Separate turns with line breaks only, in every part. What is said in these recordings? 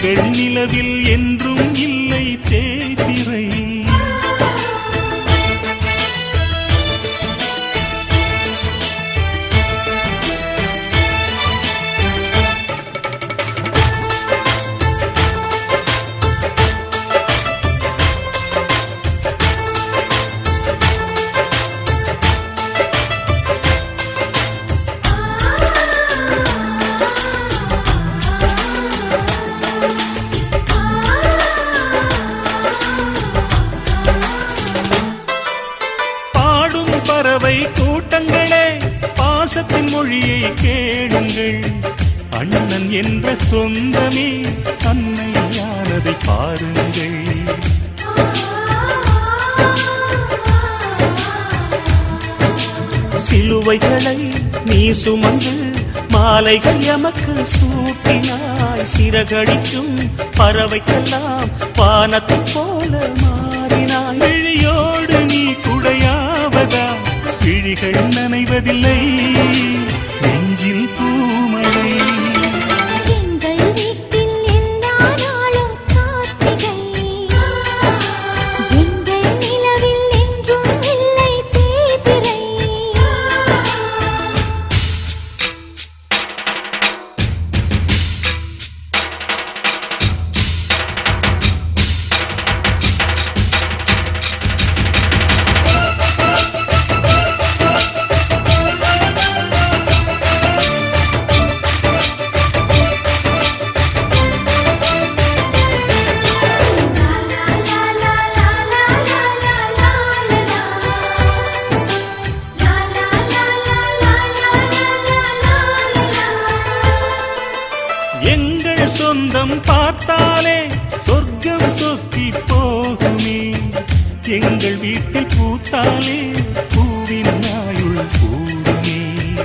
எங்கள் நிலவில் என்றும் இல்லை தேய்திரை பாடும் பறவை கூட்டங்களே பாசத்தின் மொழியை கேளுங்கள் அண்ணன் என்ற சொந்தமே அன்னையானதை பாருங்கள் சிலுவைகளை நீ சுமந்து மாலைகள் எமக்கு சூட்டினாய் சிறகடிக்கும் பறவைக்கெல்லாம் வானத்தைப் போல மாறினாய் விழியோடு நீ குடையாவதா விழிகள் நனைவதில்லை நெஞ்சில் பூமழை
எங்கள் வீட்டில் எல்லா நாளும் கார்த்திகை எங்கள் நிலவில் என்றும் இல்லை தேய்பிறை
எங்கள் சொந்தம் பார்த்தாலே சொர்க்கம் சொக்கி போகுமே எங்கள் வீட்டில் பூத்தாலே பூவின் நாயுள் கூடுமே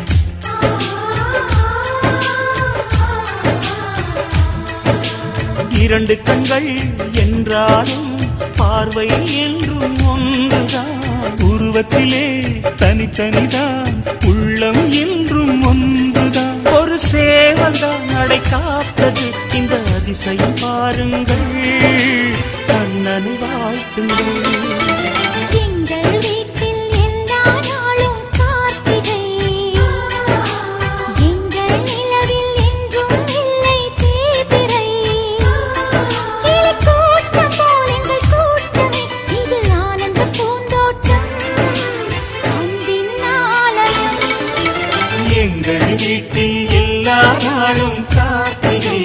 இரண்டு கண்கள் என்றாலும் பார்வை என்றும் ஒன்றுதான் உருவத்திலே தனித்தனிதான் உள்ளம் என்றும் ஒன்றுதான் ஒரு சேவல்தான் நடை காப்பது இந்த அதிசயம் பாருங்கள் கண்ணனை வாழ்த்துங்கள்
எங்கள் வீட்டில் எல்லா நாளும் கார்த்திகை எங்கள் நிலவில் என்றும் இல்லை தேய்பிறை கிளி கூட்டம் போல் எங்கள் கூட்டமே இது ஆனந்த பூந்தோட்டம் அன்பின் ஆலயம்
எங்கள் வீட்டில் எல்லா நாளும் கார்த்திகை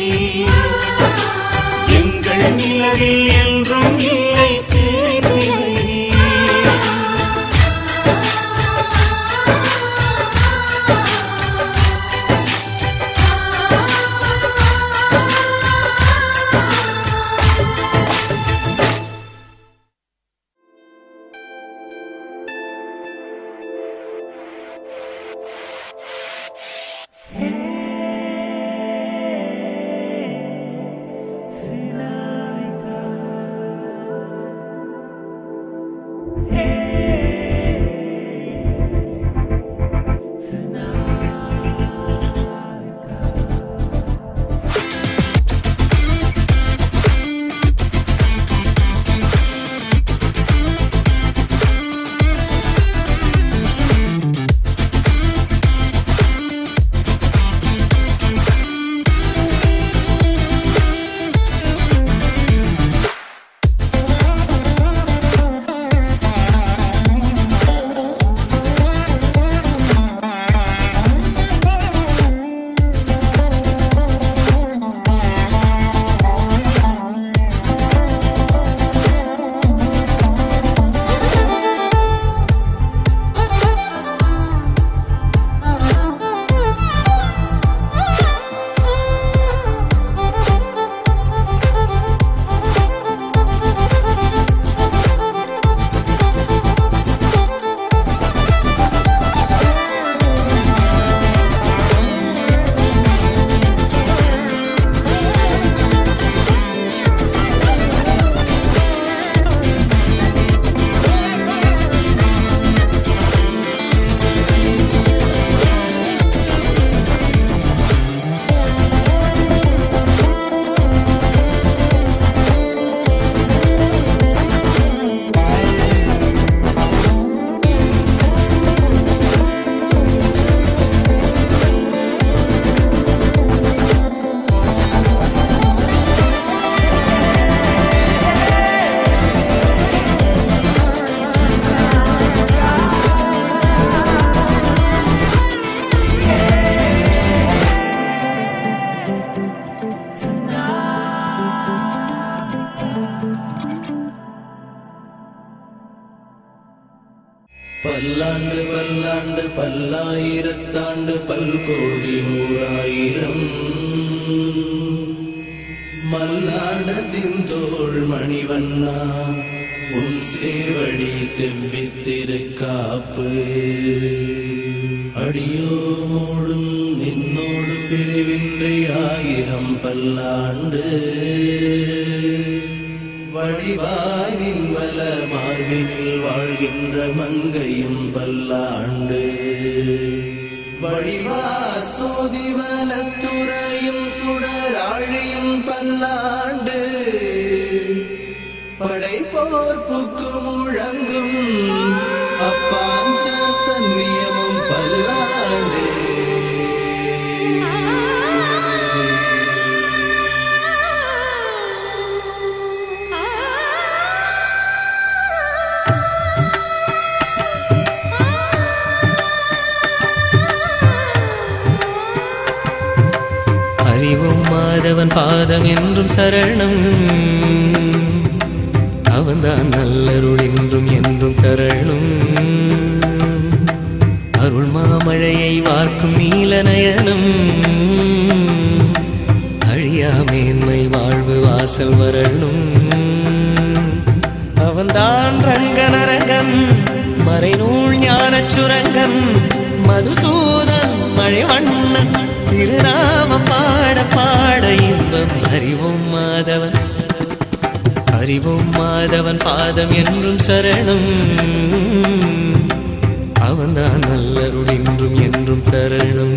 எங்கள் நிலவில் என்றும் இல்லை தேய்பிறை
பல்லாண்டு பல்லாண்டு பல்லாயிரத்தாண்டு பல்கோடி நூறாயிரம் மல்லாண்டத்தின் தோள் மணிவண்ணா உன் சேவடி செவ்வித்திருக்காப்பு அடியோ மூடும் நின்னோடு பிரிவின்றி ஆயிரம் பல்லாண்டு வடிவானின் வல மார்பினில் வாழ்கின்ற மங்கையும் பல்லாண்டு வடிவா சோதிவலத்துறையும் சுடராழியும் பல்லாண்டு படைப்போர்ப்புக்கு முழங்கும் அப்பாஞ்ச சன்னியமும் பல்லாண்டு
அறிவும் மாதவன் பாதம் என்றும் சரணம் அவன்தான் நல்லருள் என்றும் என்றும் தரணும் அருள் மாமழையை வார்க்கும் நீல நயனம் அழியா மேன்மை வாழ்வு வாசல் வரணும் அவன்தான் ரங்கனரங்கன் மறைநூல் ஞானச் சுரங்கன் மதுசூதன் மழைவண்ணன் திருநாமம் பாட பாட இன்பம் அறிவோம் மாதவன் அறிவோம் மாதவன் பாதம் என்றும் சரணம் அவன்தான் நல்லருள் என்றும் என்றும் தரணும்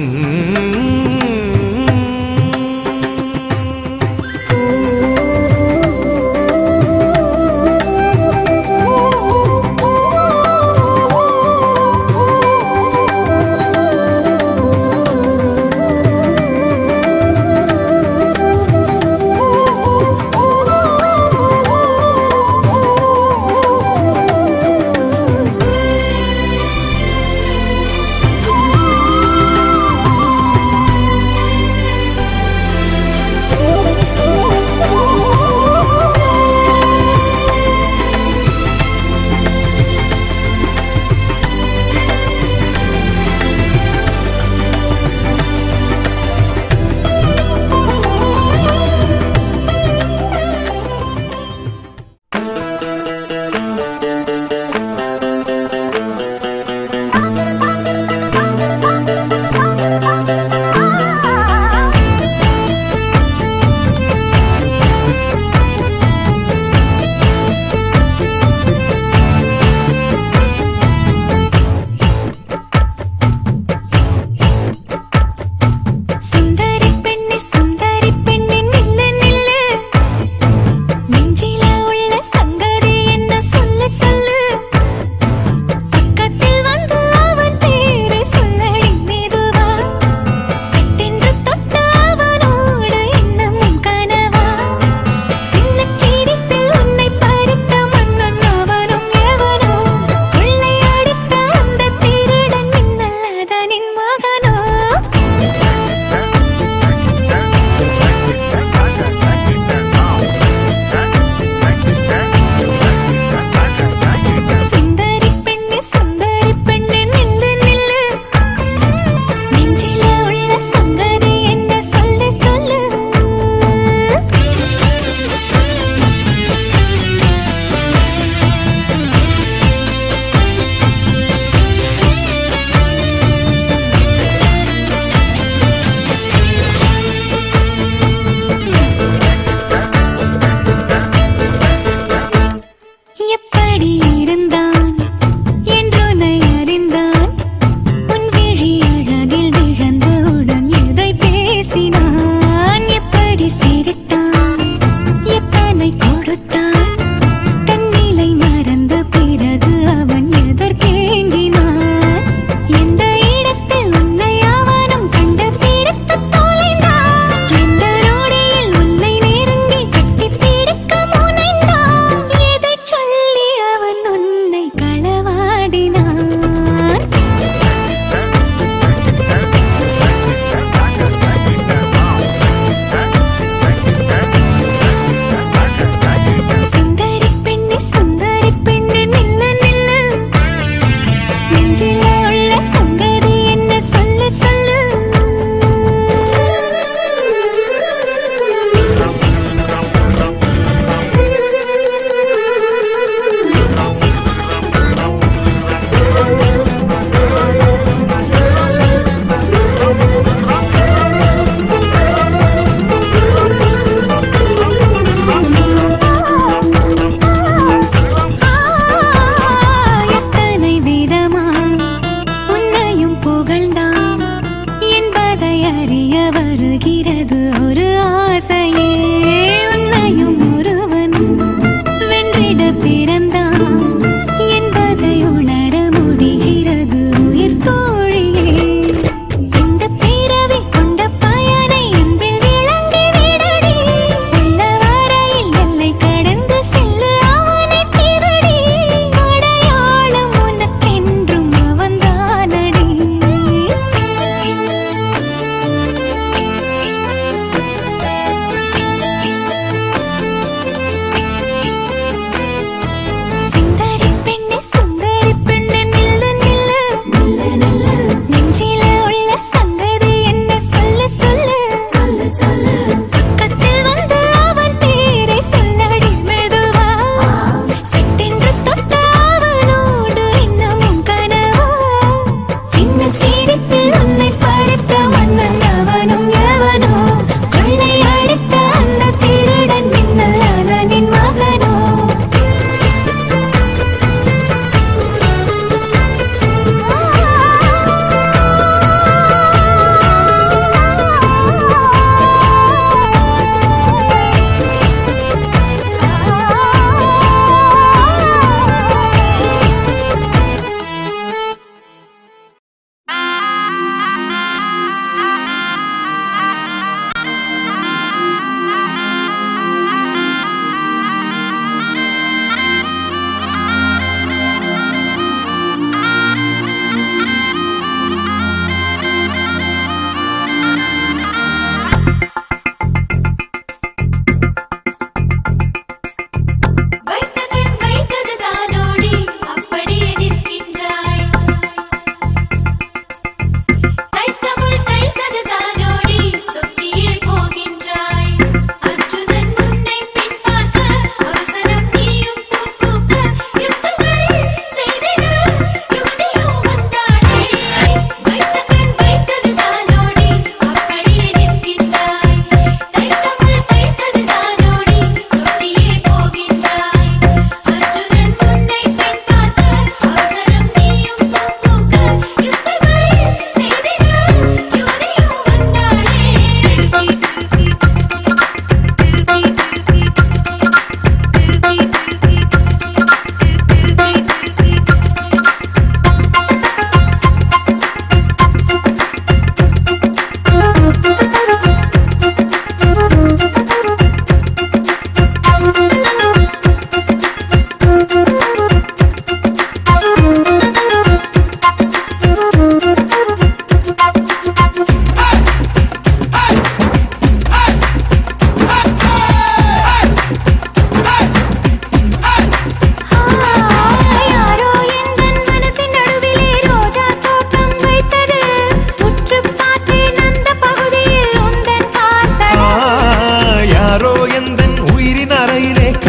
சுந்தரி பெண்ணே சுந்தரி பெண்ணே நில்லு நில்லு நெஞ்சில உள்ள சங்கதி என்ன சொல்லு சொல்லு பக்கத்தில் வந்து அவன் பேரை சொல்லடி மெதுவா சட்டென்று தொட்ட அவனோடு இன்னமும் கனவா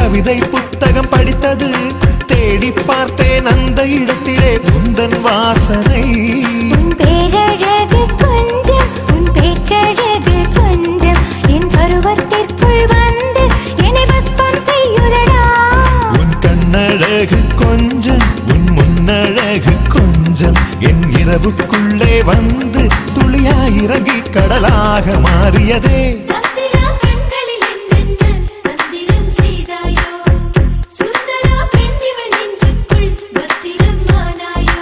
கவிதை புத்தகம் படித்தது தேடி பார்த்தேன் அந்த இடத்திலே உந்தன் வாசனை
உன் பேரழகு கொஞ்சம் உன் பேச்சழகு கொஞ்சம் என் பருவத்திற்குள் வந்து என்னை பஸ்பம் செய்யுதடா
உன் கண்ணழகு கொஞ்சம் உன் முன்னழகு கொஞ்சம் என் இரவுக்குள்ளே வந்து துளியாய் இறங்கி கடலாக மாறியதே
தந்திரா கண்களில் என்னென்ன தந்திரம் செய்தாயோ சுந்தரா பெண்ணிவள் நெஞ்சுக்குள் பத்திரம் ஆனாயோ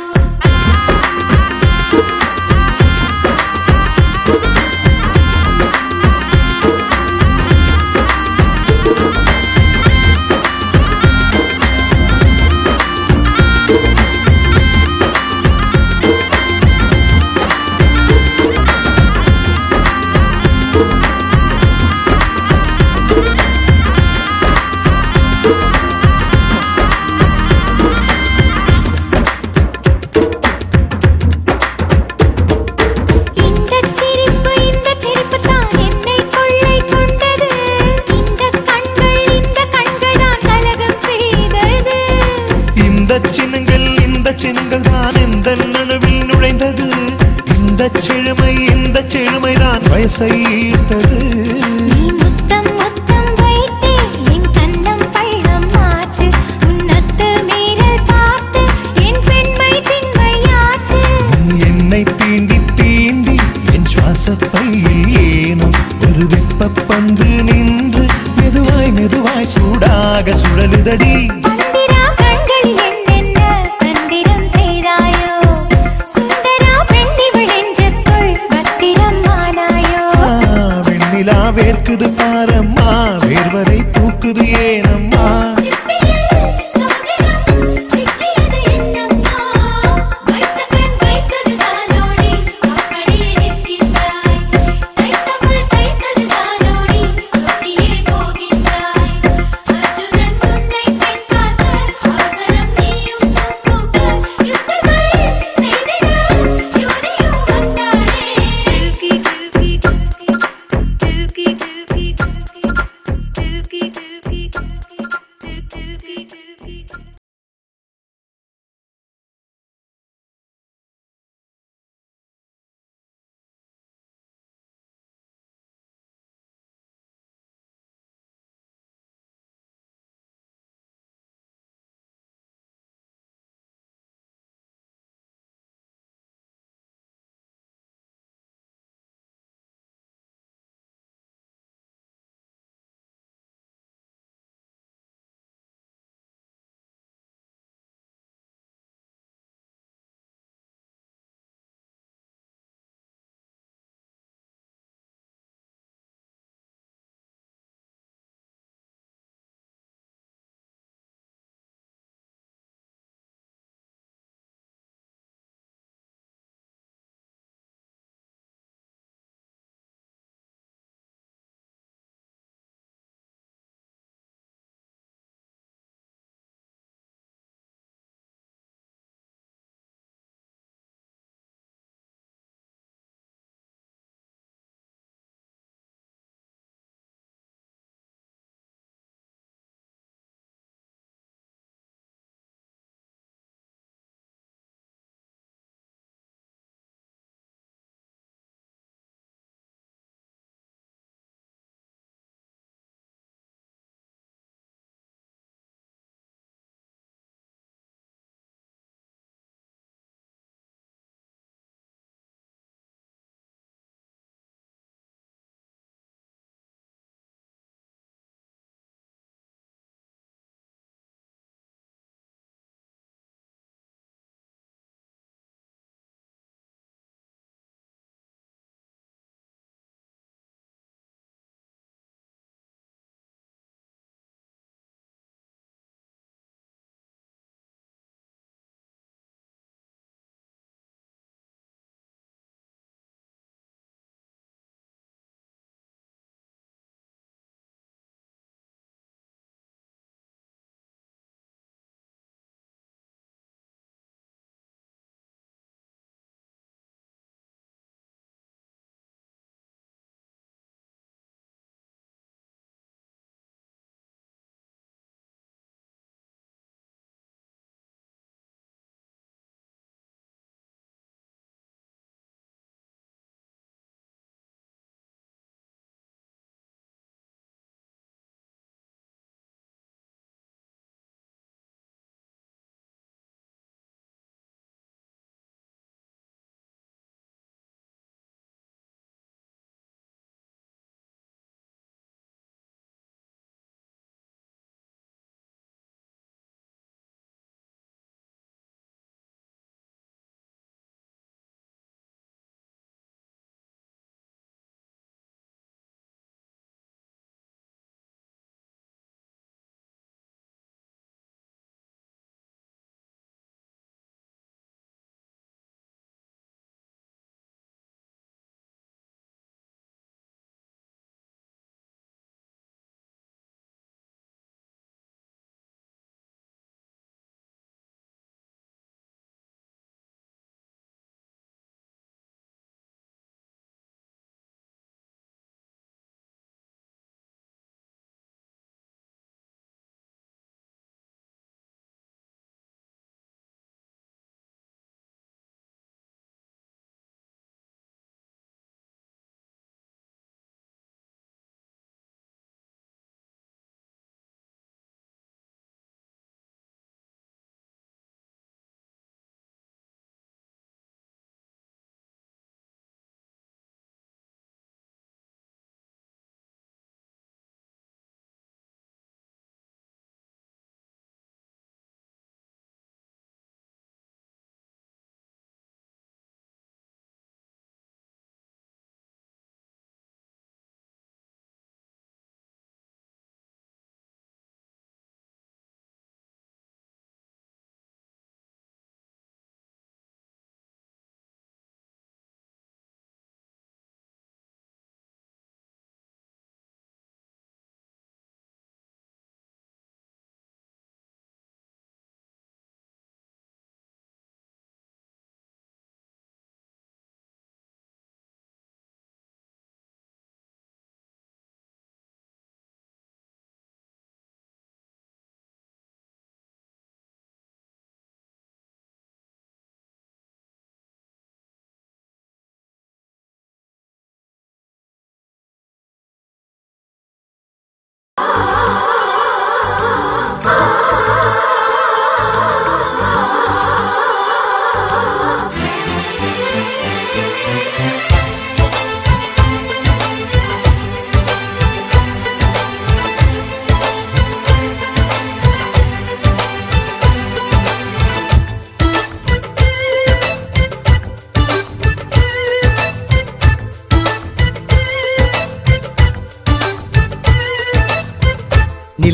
இந்த சிரிப்பு இந்த சிரிப்பு தான் என்னை கொள்ளை கொண்டது இந்த கண்கள் இந்த கண்கள் தான் கலகம் செய்தது
இந்த சின்னங்கள் இந்த சின்னங்கள் தான் எந்த நனவில் நுழைந்தது இந்த செழுமை இந்த செழுமைதான் வயசை ஈர்த்தது
நீ முத்தம் முத்தம் வைத்தே என் கண்ணம் பள்ளம் மாற்று உன்னத்து மீறல் பார்த்து என் பெண்மை திண்மையாச்சு
நீ என்னை தீண்டி தீண்டி என் சுவாச பையில் ஏனோ ஒரு வெப்ப பந்து நின்று மெதுவாய் மெதுவாய் சூடாக சுழலுதடி
தந்திரா கண்களில் என்னென்ன தந்திரம் செய்தாயோ சுந்தரா பெண்ணிவள் நெஞ்சுக்குள் பத்திரம் ஆனாயோ
ஆ, வெண்ணிலா வேர்க்குது பாரம்மா வேர்வரை பூக்குது ஏனம்மா
சிப்பியில் சமுதிரம் சிப்பியது என்னம்மா வைத்த கண் வைத்தது தானோடி அப்படியே நிற்கின்றாய் தைத்தமுள் தைத்தது தானோடி சொல்லியே போகின்றாய் அர்ஜுனன் உன்னை பெண் பார்க்க அவசரம் நீயும் பூக்க யுத்தங்கள் செய்திட யுவனையும் வந்தாளே கில்கி கில்கி கில்கி கில்கி கில்கி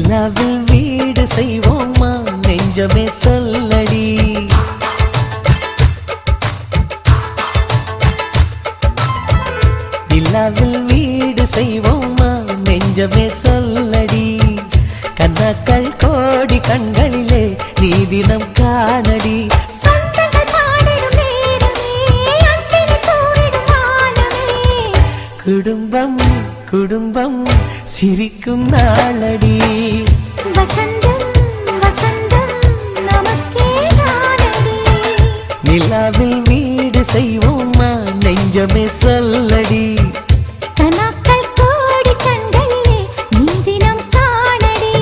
நிலாவில் வீடு செய்வோமா நெஞ்சமே சொல்லடி நிலாவில் வீடு செய்வோமா நெஞ்சமே சொல்லடி கண்ணாக்கள் கோடி கண்களிலே நீ தினம் காணடி
சொந்தங்கள் பாடிடும் நேரமே அன்பினை தூரிடும் வானமே
குடும்பம் குடும்பம் சிரிக்கும் நாளடி
வசந்தம் வசந்தம் நமக்கே தானடி
நிலாவில் வீடு செய்வோமா நெஞ்சமே சொல்லடி
கனாக்கள் கோடி கண்களிலே நீ தினம் காணடி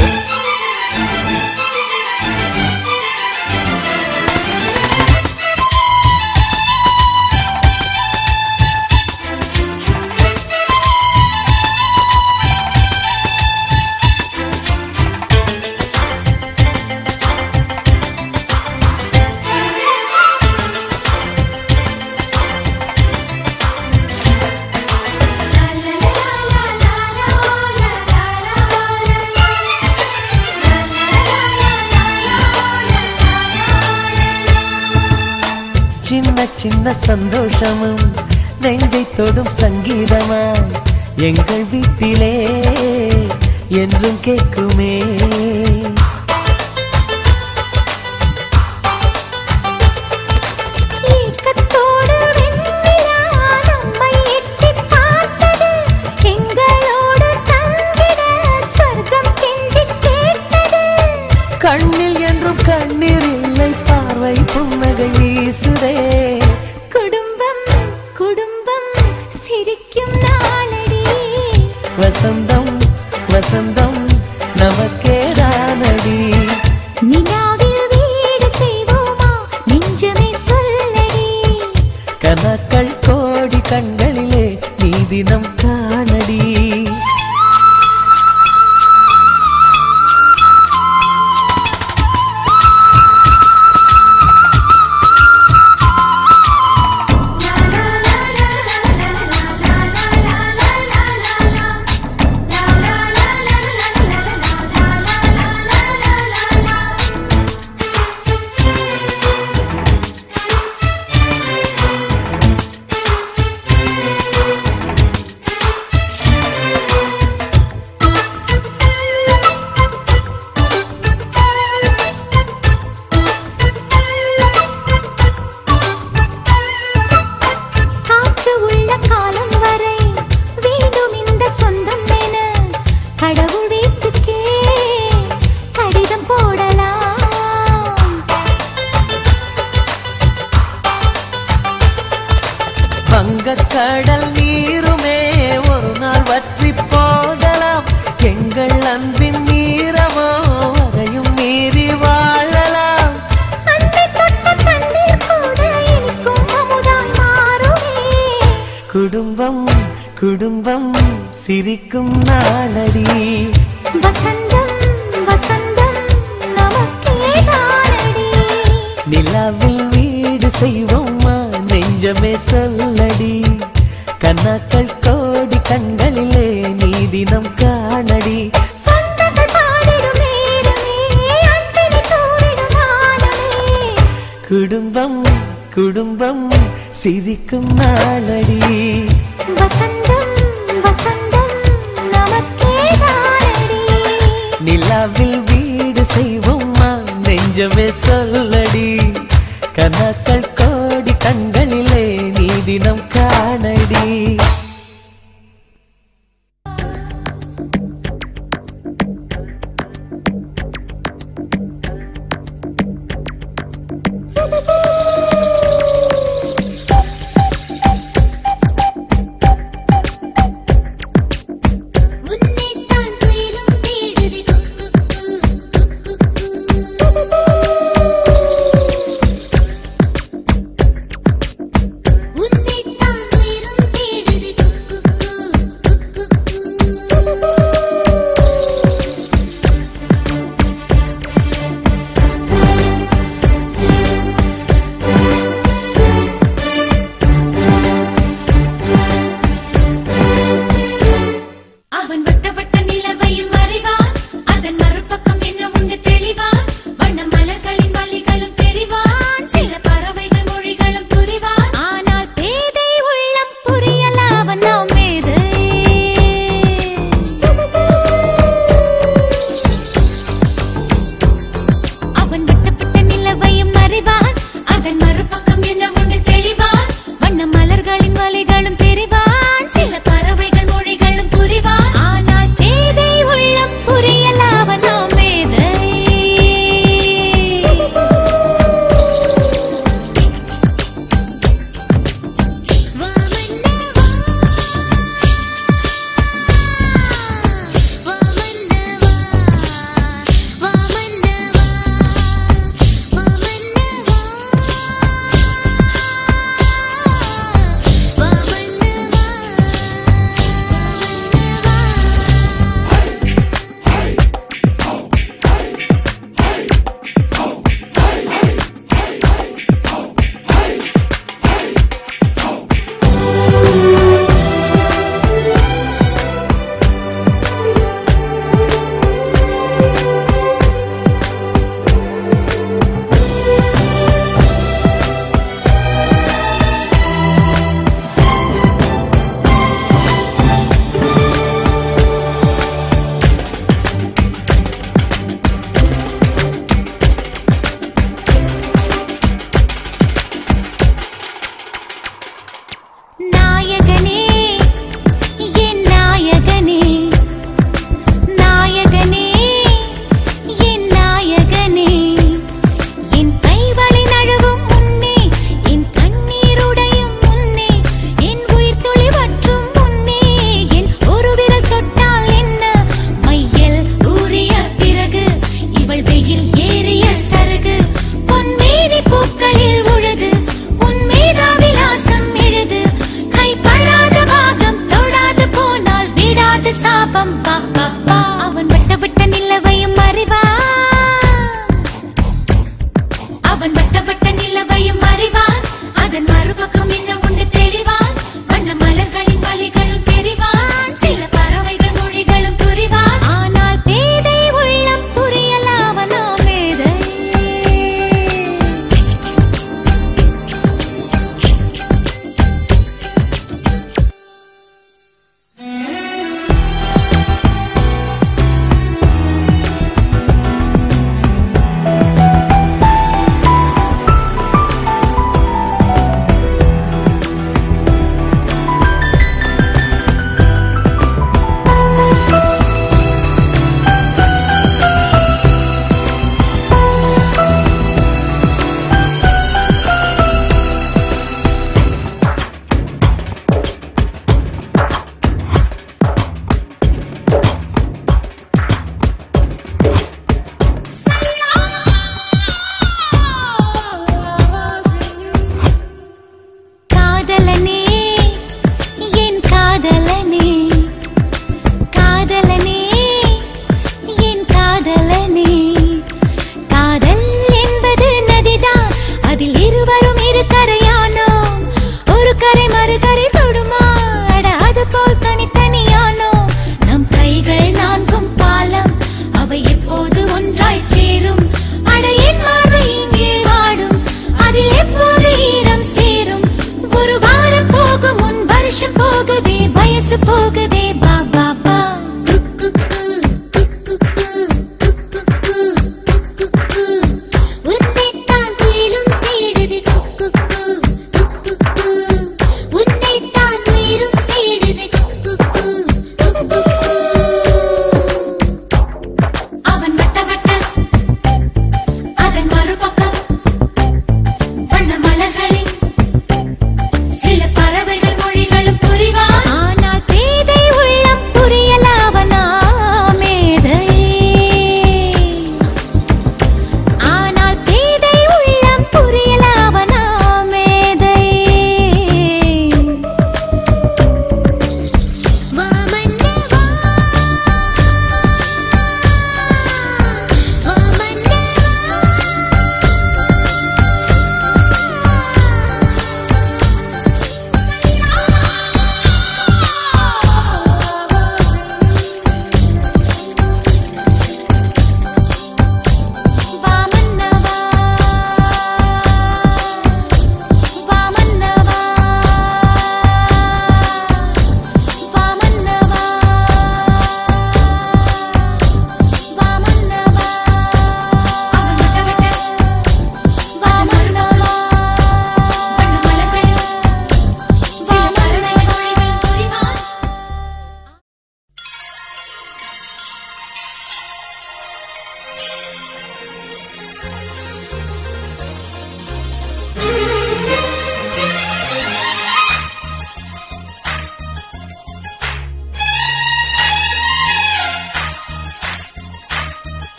சின்ன சின்ன சந்தோஷமும் நெஞ்சை தொடும் சங்கீதமாய் எங்கள் வீட்டிலே என்றும் கேட்குமே
ஏக்கத்தோடு வெண்ணிலா நம்மை எட்டிப் பார்த்தது. எங்களோடு தங்கிட சொர்க்கம் கெஞ்சிக் கேட்டது.
கண்ணில் என்றும் கண்ணீர் இல்லை பார்வை புன்னகை வீசுதே
குடும்பம் குடும்பம் சிரிக்கும் நாளடி
வசந்தம் வசந்தம் நமக்கே தானடி
நிலாவில் வீடு செய்வோமா நெஞ்சமே சொல்லடி
கனக்கள் கோடி கண்களிலே நீ தினம் காணடி
காற்று உள்ள காலம் வரை வேண்டும் இந்த சொந்தம் என கடவுள் வீட்டுக்கே கடிதம் போடலாம்
வங்கக் கடல் நீருமே ஒரு நாள் வற்றி போகலாம் எங்கள் அன்பின் நீரமோ அதையும் மீறி வாழலாம்
அன்னை தொட்ட தண்ணீர் கூட இனிக்கும் அமுதாய் மாறுமே
குடும்பம் குடும்பம் சிரிக்கும் நாளடி
வசந்தம் வசந்தம் நமக்கே தானடி
நிலாவில் வீடு செய்வோமா நெஞ்சமே சொல்லடி கண்ணாக்கள் கோடி கண்களிலே நீ தினம் காணடி
சொந்தங்கள் பாடிடும் நேரமே அன்பினை தூரிடும் வானமே
குடும்பம் குடும்பம் சிரிக்கும் நாளடி
வசந்தம் வசந்தம் நமக்கே தானடி
நிலாவில் வீடு செய்வோமா நெஞ்சமே சொல்லடி கனக்கள் கோடி கண்களிலே நீ தினம் காணடி
உன்னைத்தான் துயிலும் தேடுது உன்னைத்தான் துயிலும் தேடுது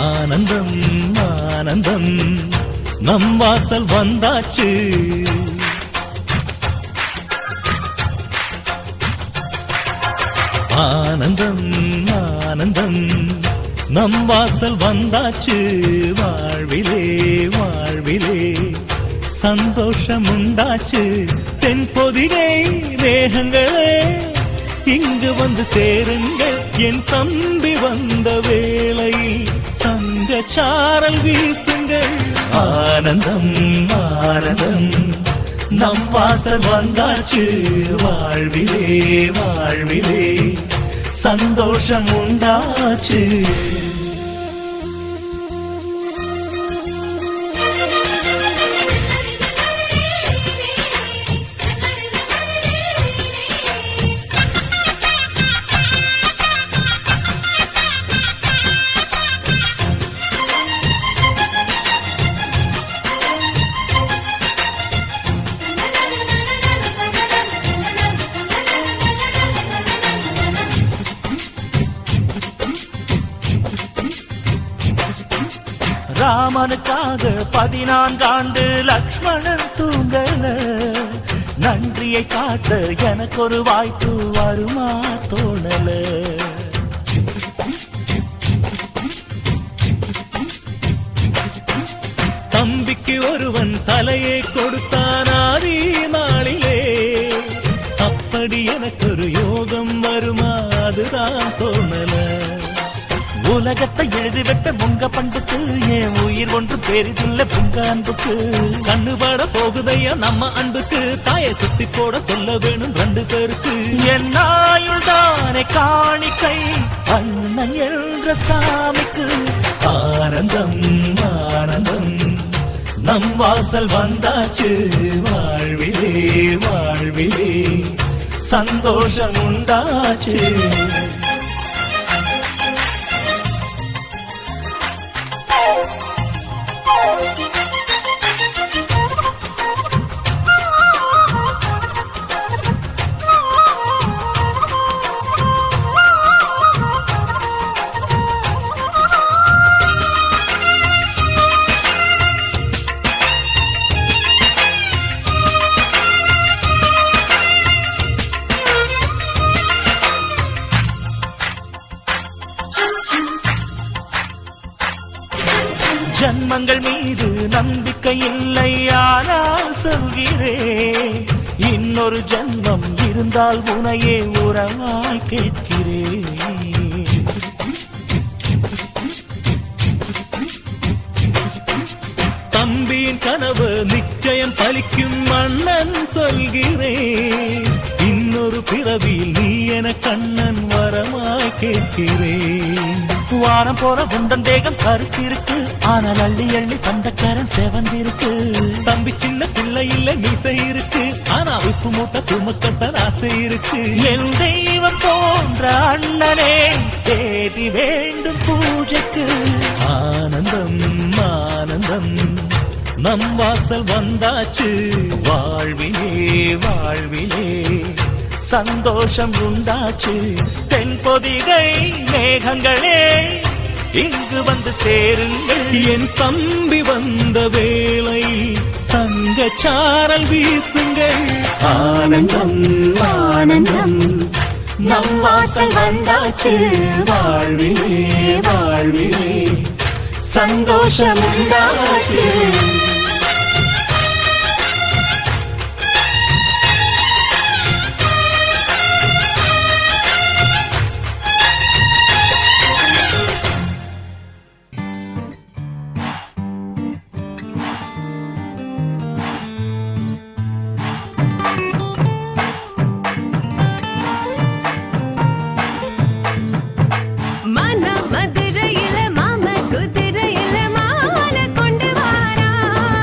ஆனந்தம் ஆனந்தம் நம் வாசல் வந்தாச்சு ஆனந்தம் ஆனந்தம் நம் வாசல் வந்தாச்சு வாழ்விலே வாழ்விலே சந்தோஷம் உண்டாச்சு தென் பொதிகை மேகங்களே இங்கு வந்து சேருங்கள் என் தம்பி வந்த வேளையில் தங்க சாரல் வீசுங்கள் ஆனந்தம் ஆனந்தம் நம் வாசல் வந்தாச்சு வாழ்விலே வாழ்விலே சந்தோஷம் உண்டாச்சு ராமனுக்காக பதினான்காண்டு லக்ஷ்மணன் தூங்கல நன்றியை காட்ட எனக்கு ஒரு வாய்ப்பு வருமா தோணல தம்பிக்கு ஒருவன் தலையை கொடுத்தான் ஆதி நாளிலே அப்படி எனக்கு ஒரு யோகம் வருமா அதுதான் தோணல உலகத்தை எழுதிவிட்ட முங்க பண்புக்கு என் உயிர் ஒன்று பெரிதில்ல புங்க அன்புக்கு கண்ணுபட போகுதையா நம்ம அன்புக்கு தாயை சுத்தி போட சொல்ல வேணும் ரெண்டு பேருக்கு என் ஆயுள் தானே காணிக்கை அண்ணன் என்ற சாமிக்கு ஆனந்தம் ஆனந்தம் நம் வாசல் வந்தாச்சு வாழ்விலே வாழ்விலே சந்தோஷம் உண்டாச்சு ஜன்மங்கள் மீது நம்பிக்கை இல்லை ஆனால் சொல்கிறேன் இன்னொரு ஜன்மம் இருந்தால் உனையே உறவாய் கேட்கிறேன் தம்பியின் கனவு நிச்சயம் பலிக்கும் மன்னன் சொல்கிறேன் இன்னொரு பிறவியில் நீ என கண்ணன் வரமாய் கேட்கிறேன் வாரம் போற குண்டன் தேகம் கருத்திருக்கு ஆனால் அள்ளி அள்ளி தண்டக்காரன் செவந்திருக்கு தம்பி சின்ன பிள்ளை இல்ல மீசை இருக்கு ஆனா உப்பு மூட்டை சுமக்கத்தான் ஆசை இருக்கு என் தெய்வம் போன்ற அண்ணனே தேதி வேண்டும் பூஜைக்கு ஆனந்தம் ஆனந்தம் நம் வாசல் வந்தாச்சு வாழ்விலே வாழ்விலே சந்தோஷம் உண்டாச்சு தென் பொதிகை மேகங்களே இங்கு வந்து சேருங்கள் என் தம்பி வந்த வேளையில் தங்க சாரல் வீசுங்கள் ஆனந்தம் ஆனந்தம் நம் வாசல் வந்தாச்சு வாழ்விலே வாழ்விலே சந்தோஷம் உண்டாச்சு
மன மதுரையில மாம குதிரையில மாலை கொண்டு வாரா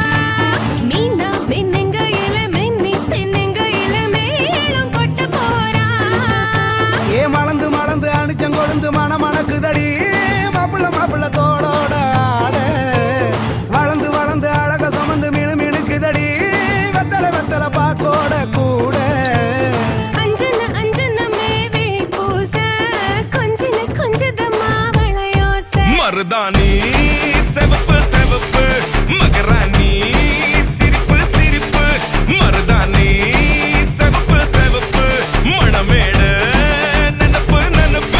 செவப்பு செவப்பு மகராணி சிரிப்பு சிரிப்பு மருதாணி செவப்பு செவப்பு மணமேடு நினப்பு நினப்பு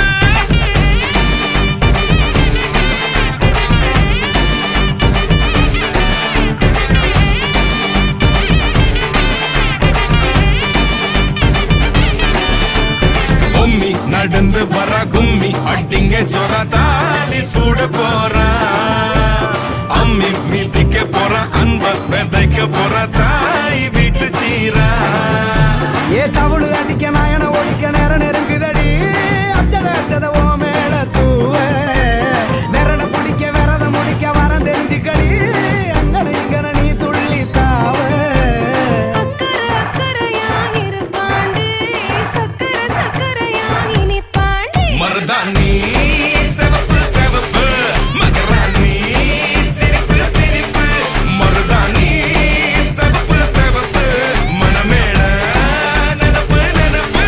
பொம்மி நடந்து வர கும்மி அட்டிங்க ஜொர தாலி சூட போறா அம்மி மீதிக்க போற அன்ப விதைக்க போற தாய் வீட்டு சீரா
ஏ தவுளு அடிக்க நாயன ஒழிக்க நேரம் நெருங்குதடி அச்சத அச்சத ஓ மேல தூவ விரல பிடிக்க விரத முடிக்க வரம் தெரிஞ்சுக்கடி அங்கன இங்கன நீ துள்ளி தாவ
அக்கறை அக்கறையா இருப்பாண்டு சக்கர சக்கரையா இனிப்பாண்டு
மருதாணி செவப்பு செவப்பு மகராணி சிரிப்பு சிரிப்பு மருதாணி செவப்பு செவப்பு மணமேட நினப்பு நினப்பு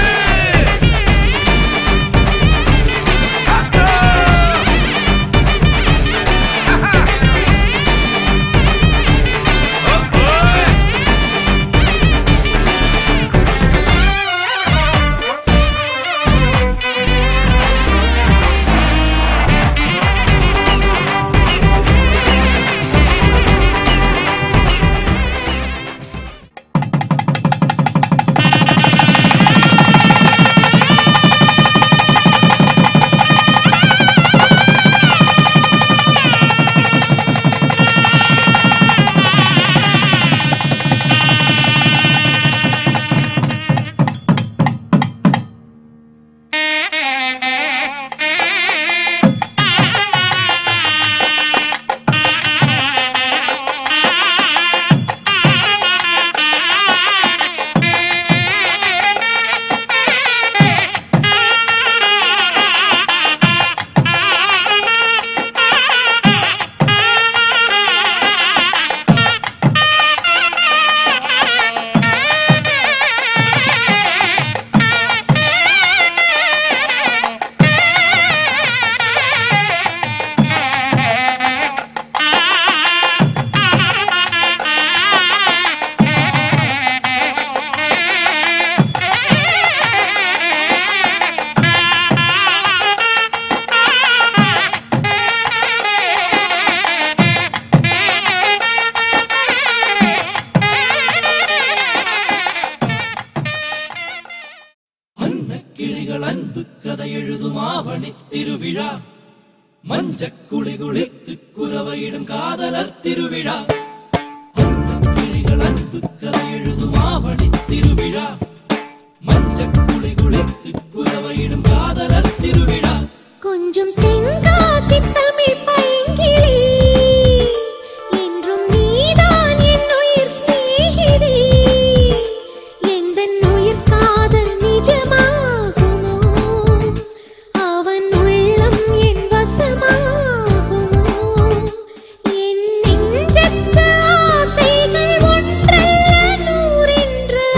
கிளிகள் அன்பு கதை எழுதும் ஆவணி திருவிழா மஞ்சக் குளி குளித்து குறவையிடும் காதலர் திருவிழா கிளிகள் அன்பு கதை எழுதும் ஆவணி திருவிழா மஞ்சக் குளி குளித்து குறவையிடும் காதலர் திருவிழா
கொஞ்சம் தென்காசி தமிழ் பைங்கிளி என்றும் நீதான் என் உயிர் சிநேகிதி எந்தன் உயிர் காதல் நிஜமாகுமோ அவன் உள்ளம் என் வசமாகுமோ என் நெஞ்சத்து ஆசைகள் ஒன்றல்ல நூறென்று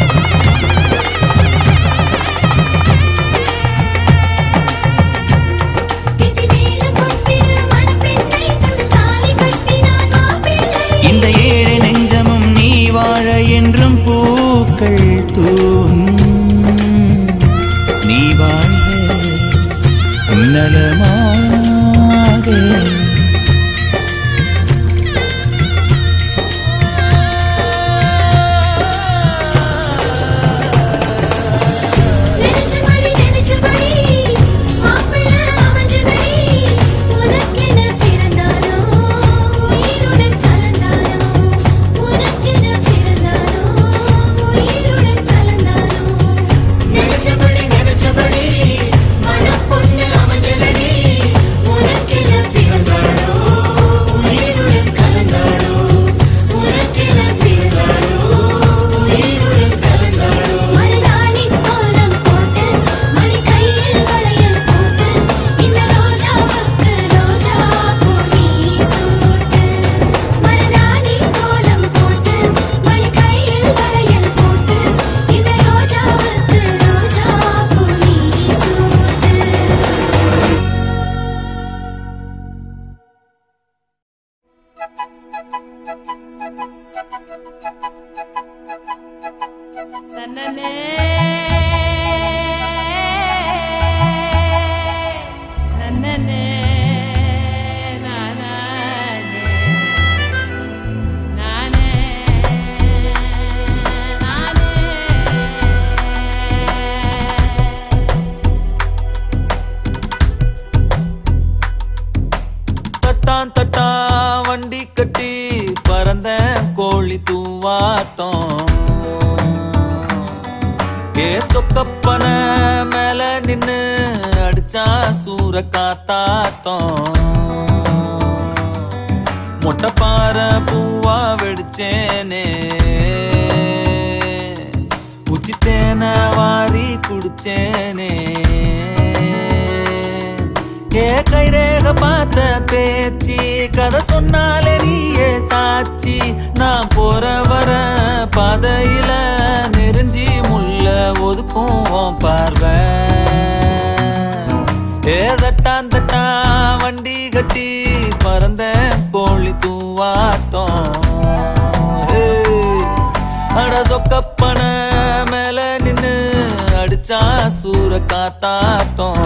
நன்னனே நன்னனே நானே நானே நானே
தட்டான் தட்டான் வண்டி கட்டி பறந்த கோழி தூவாட்டம் ஏ சொக்கப்பன மேல நின்னு அடிச்சா சூற காத்தாட்டம் மொட்டை பாறை பூவா வெடிச்சேனே உச்சி தேனை வாரி குடிச்சேனே ஏ கைரேக பார்த்த பேச்சு கதை சொன்னாலே நீயே சாட்சி நான் போற வர பாதையில நெருஞ்சி முள்ள ஒதுக்கும் உன் பார்வை ஏ தட்டான் தட்டான் வண்டி கட்டி பறந்த கோழி தூவாட்டம் ஏய், அட சொக்கப்பன மேல நின்னு அடிச்சா சூற காத்தாட்டம்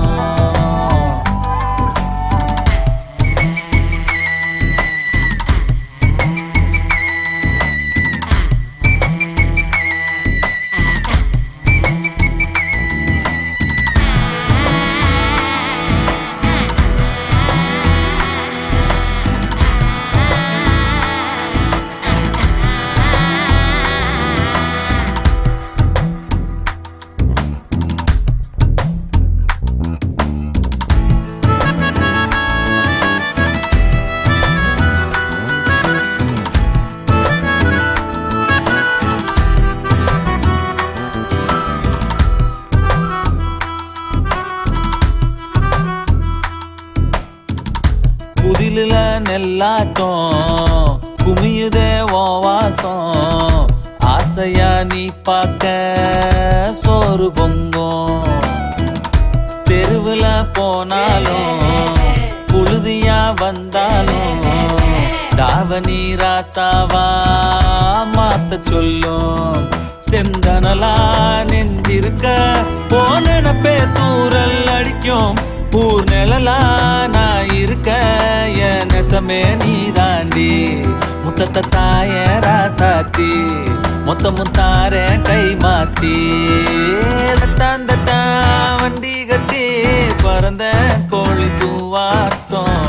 குதிலுல நெல்லாட்டம் குமியுதே ஓ வாசம் ஆசையா நீ பார்க்க சோறு பொங்கும் தெருவுல போனாலும் புழுதியா வந்தாலும் தாவணி ராசாவா மாத்த சொல்லும் செந்தனலா நெஞ்சிருக்க போனப்பே தூரல் அடிக்கும் ஊர் நிழலா நான் இருக்க என் நெசமே நீ தாண்டி முத்தத்த தாய ராசாத்தி மொத்த முத்தார கை மாத்தி தட்டான் தட்டா வண்டி கட்டி பறந்த கோழி தூவாட்டம்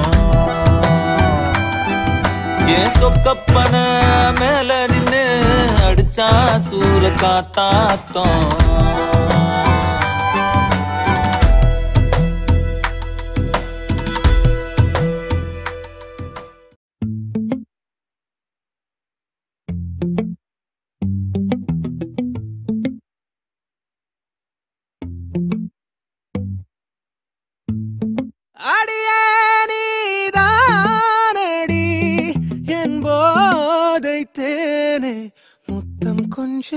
ஏன் சொக்கப்பன மேல நின்னு அடிச்சா சூற காத்தாட்டம்
அடியே நீதானடி என் போதை தேனே முத்தம் கொஞ்ச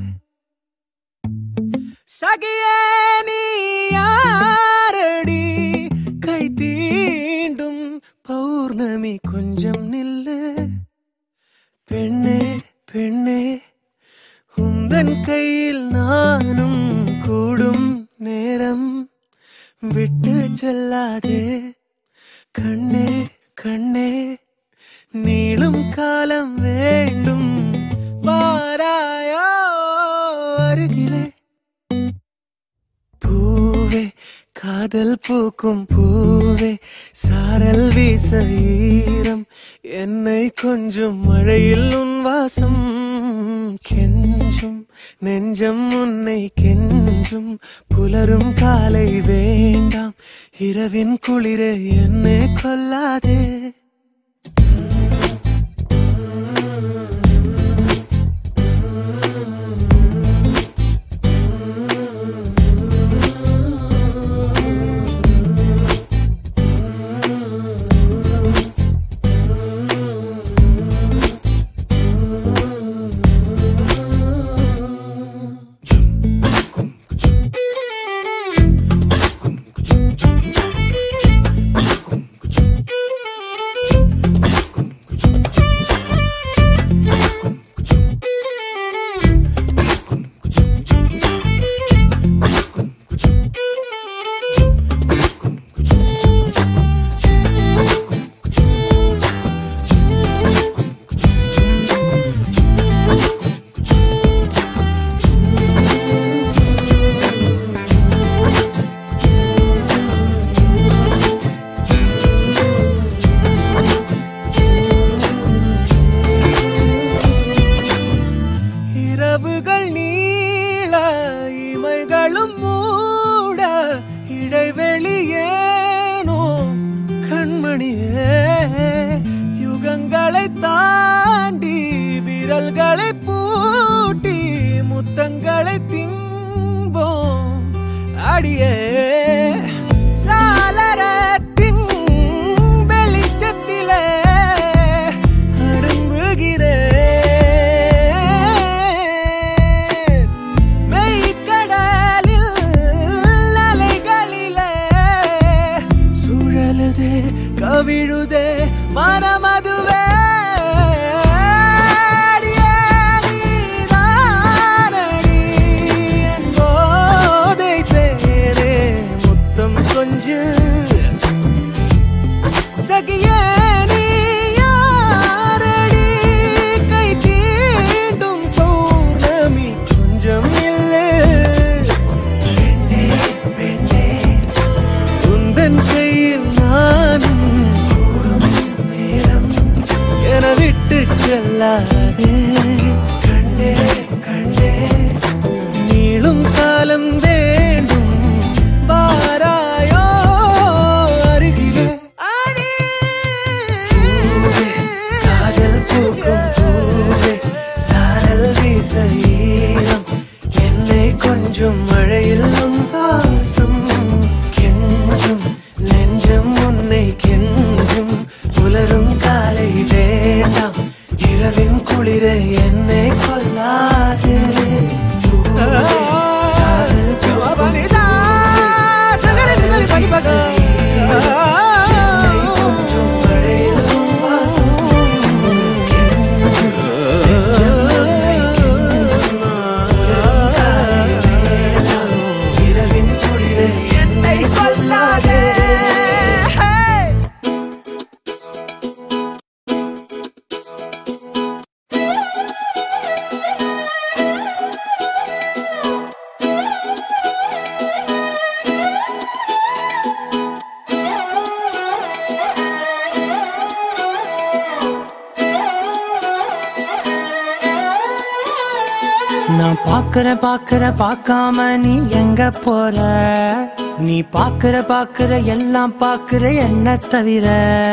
சகியே நீ யாரடி கை தீண்டும் பௌர்ணமி கொஞ்சம் நில்லு பெண்ணே பெண்ணே உந்தன் கையில் நானும் கூடும் நேரம் விட்டு செல்லாதே கண்ணே கண்ணே நீளும் காலம் வேண்டும் வாராயோ அருகிலே பூவே காதல் பூக்கும் பூவே சாரல் வீச ஈரம் என்னை கொஞ்சம் மழையில் உன் வாசம் கெஞ்சும் நெஞ்சம் உன்னை கெஞ்சும் புலரும் காலை வேண்டாம் இரவின் குளிரே என்னை கொல்லாதே
விரல்களை பூட்டி முத்தங்களை திம்போம் அடியே சாளரத்தின் வெளிச்சத்திலே அரும்புகிறேன் மெய்க்கடலில் அலைகளிலே சுழலுதே கவிழுதே மனமதுவே அடியே நீதானடி என் போதை தேனே முத்தம் கொஞ்சு சகியே நீ யாரடி கை தீண்டும் பௌர்ணமி கொஞ்சம் இல்லை உந்தன் கையில் நானும் நேரம் என விட்டு செல்லாதே கண்ணே கண்ணே நீளும் காலம் வேண்டும் வாராயோ அருகிலே பூவே, காதல் பூக்கும் பூவே சாரல் வீச ஈரம் என்னை கொஞ்சம் மழையில் உன் வாசம் கெஞ்சும் நெஞ்சம் உன்னை கெஞ்சும் புலரும் காலை வேண்டாம் இரவின் குளிரை என்னை கொல்லாதே பூவே, காதல் பூக்கும் பூவே, என்னை கொஞ்சம் மழையில் உன் வாசம் கெஞ்சும் நெஞ்சம் உன்னை கெஞ்சும் புலரும் காலை வேண்டாம் இரவின் குளிரை என்னை கொல்லாதே
நான் பாக்குற பாக்குற பார்க்காம நீ எங்க போற நீ பாக்குற பாக்குற எல்லாம் பாக்குற என்ன தவிர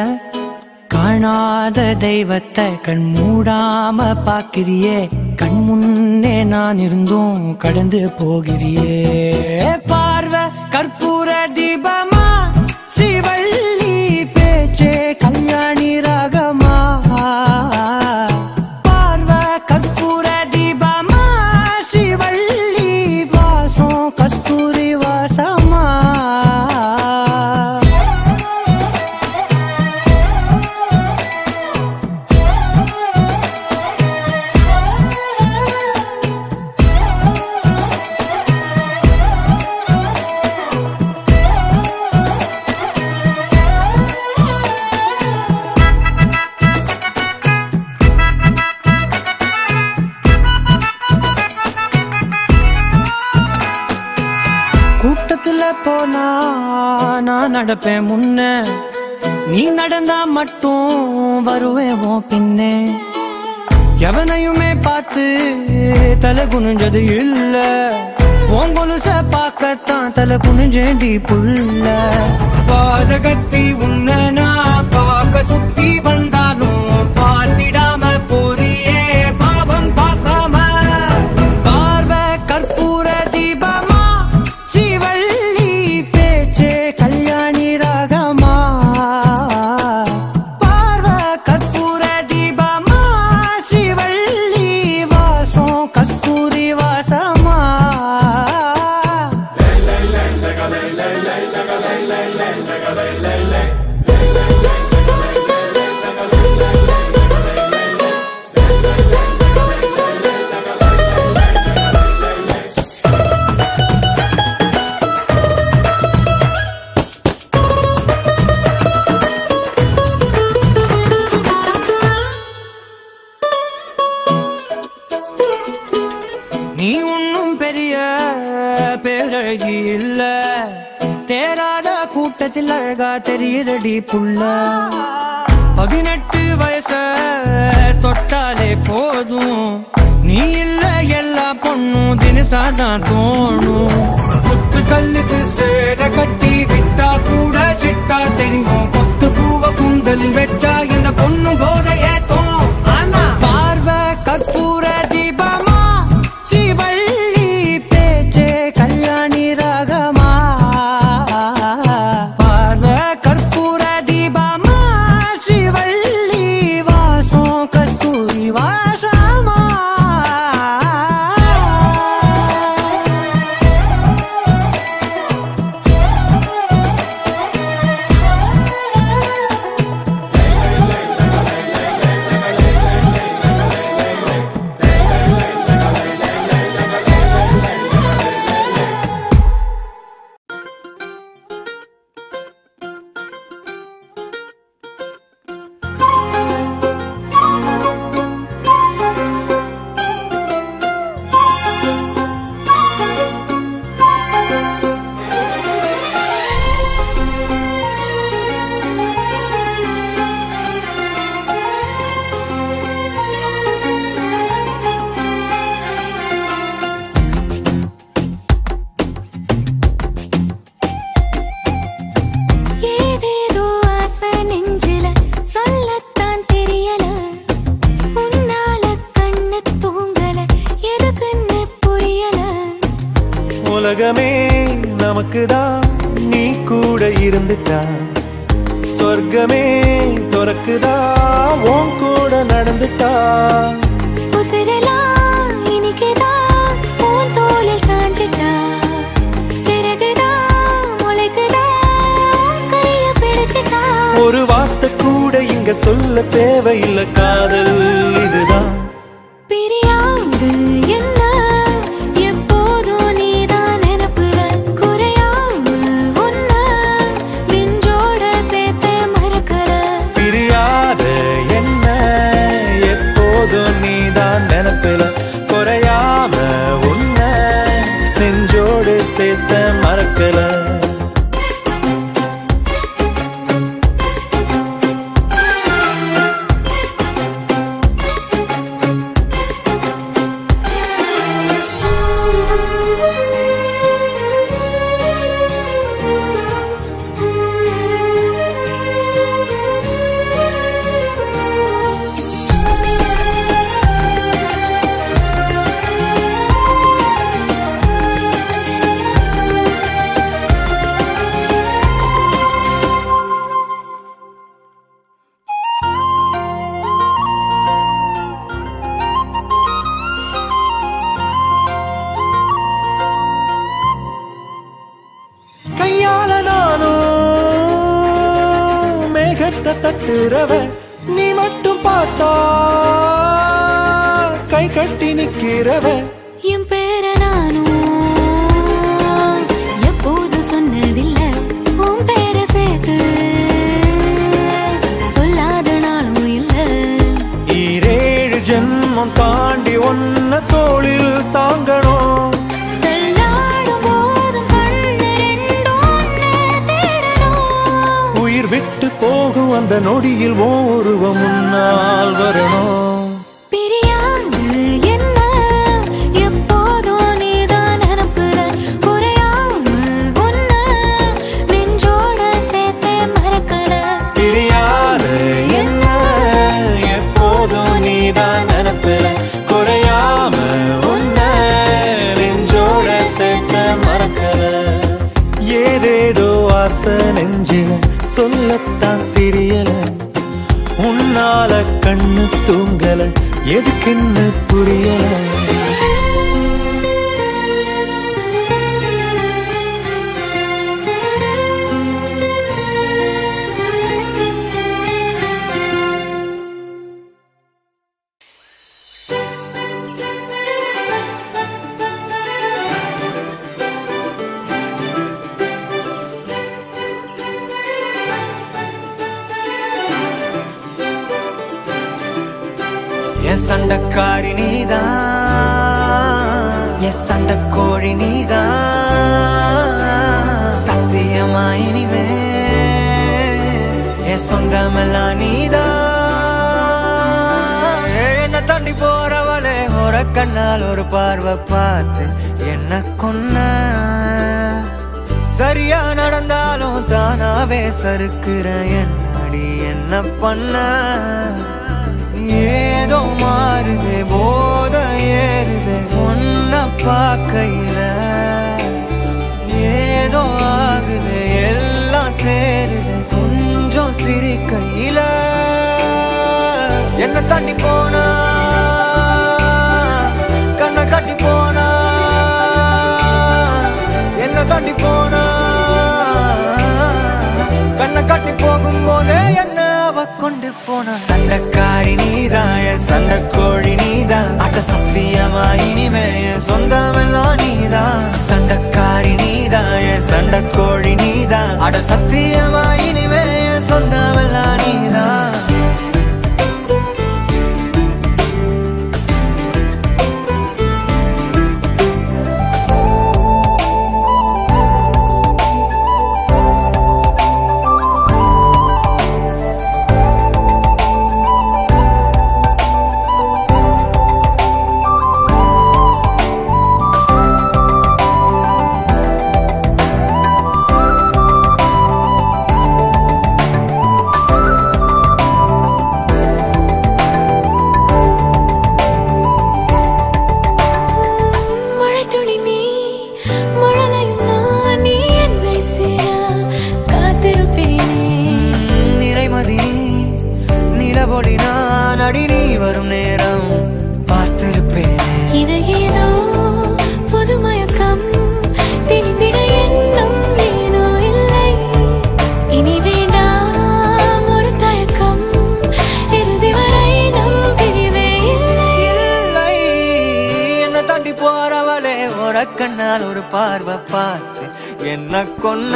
காணாத தெய்வத்தை கண் மூடாம பாக்கிறியே கண் முன்னே நான் இருந்தும் கடந்து போகிறியே பார்வை கற்பூர தீபமா ஸ்ரீவள்ளி பேச்சே கல்யாணி ராகமா பார்வை கற்பூர தீபமா ஸ்ரீவள்ளி வாசம் கஸ்தூரி வாசமா கூட்டத்துல போனா நான் நடப்பேன் முன்ன நீ நடந்தா மட்டும் வருவேன் உன் பின்னே எவனையுமே பார்த்து தலை குனிஞ்சது இல்ல உன் கொலுச பார்க்கத்தான் தலை குனிஞ்சேண்டி புள்ள பாதகத்தி உன்ன நான் பார்க்க சுத்தி வந்தாலும் பார்த்திடாம போறியே பாவம் பார்க்காம பார்வை கற்பூர தீபமா ஸ்ரீவள்ளி பேச்சே கல்யாணி ராகமா பார்வை கற்பூர தீபமா ஸ்ரீவள்ளி வாசம் கஸ்தூரி வாசமா நீ ஒன்னும் பெரிய பேரழகி இல்ல தேராத கூட்டத்தில் அழகா தெரியுதடி புள்ள பதினெட்டு வயச தொட்டாலே போதும் நீ இல்ல எல்லா பொண்ணும் தினசாதான் தோணும் குத்து கல்லுக்கு சேர கட்டி விட்டா கூட சிட்டா தெரியும் கொத்து பூவ குந்தலில் வச்சா இந்த பொண்ணு போத ஏத்தோம் ஆனா பார்வை கற்ப
உலகமே நமக்குதான் நீ கூட இருந்துட்டா சொர்க்கமே துறக்குதா உன் கூட நடந்துட்டா
உசிரெல்லாம் இனிக்குதான் உன் தோளில் சாஞ்சிட்டா சிறகுதான் முளைக்குதா உன் கைய பிடிச்சிட்டா
ஒரு வார்த்தை கூட இங்க சொல்ல தேவையில்லை காதல் இதுதான்
பிரியாது என்ன எப்போதும் நீதான் நினப்புல குறையாம உன்ன நெஞ்சோட சேர்த்து மறக்கற
பிரியாத என்ன எப்போதும் நீதான் நினைப்பில குறையாம உன்னை நெஞ்சோடு சேர்த்த மறக்கல கையால நானும் மேகத்தை தட்டுறவ நீ மட்டும் பார்த்தா கை கட்டி நிக்கிறவ
என் பேர நானும் எப்போது சொன்னதில்ல உன் பேர சேர்த்து சொல்லாத நாளும் இல்ல
ஈரேழு ஜென்மம் தாண்டி ஒன்ன தோளில் தாங்கணும்
தள்ளாடும் போதும் கண்ணு ரெண்டும் உன்னை தேடணும்
உயிர் விட்டு போகும் அந்த நொடியில் ஓ உருவம் முன்னால் வரணும்
பிரியாது என்ன எப்போதும் நீதான் நினப்புற குறையாம உன்ன நெஞ்சோட சேர்த்து மறக்கல
பிரியாத என்ன எப்போதும் நீதான் நினைப்பில குறையாம உன்னை நெஞ்சோட சேர்க்க மறக்கல ஏதேதோ ஆசை நெஞ்சில சொல்லத்தான் தெரியல உன்னால கண்ணு தூங்கல எதுக்குன்னு புரியல
என் சண்டக்காரி நீதான் என் சண்டக்கோழி நீதான் சத்தியமா இனிமே என் சொந்தமெல்லாம் நீதான் என்ன தாண்டி போறவளே ஒரு கண்ணால் ஒரு பார்வை பார்த்து என்ன கொன்ன சரியா நடந்தாலும் தானாவே சறுக்குற என்னடி என்ன பண்ண ஏதோ மாறுது போத ஏறுது ஒன்ன பார்க்கையில ஏதோ ஆகுது எல்லாம் சேருது கொஞ்சம் சிரிக்கையில என்ன தண்ணி போனா கண்ணை கட்டி போனா என்ன தண்ணி போனா கண்ணை கட்டி போகும்போதே என்ன அவ கொண்டு போன சண்டைக்காரி நீதான் என் சண்டைக்கோழி நீதான் அட்ட சத்தியமா இனிமே என் சொந்தமெல்லாம் நீதான் சண்டைக்காரி நீதான் என் சண்டைக்கோழி நீதான் அட சத்தியமா இனிமே என் சொந்தமெல்லாம் நீதான் ஓர கண்ணால் ஒரு பார்வை பார்த்து என்ன கொன்ன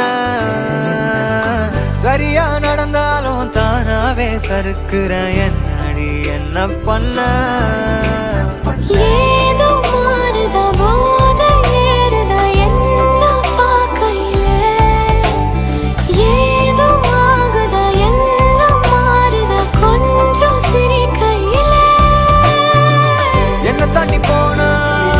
சரியா நடந்தாலும் தானாவே சறுக்குற என்னடி என்ன பண்ண
ஏதோ மாறுதா போதை ஏறுதா என்ன பார்க்கையில ஏதோ ஆகுதா எல்லாம் மாறுதா கொஞ்சம் சிரிக்கையில
என்ன தாண்டி போனா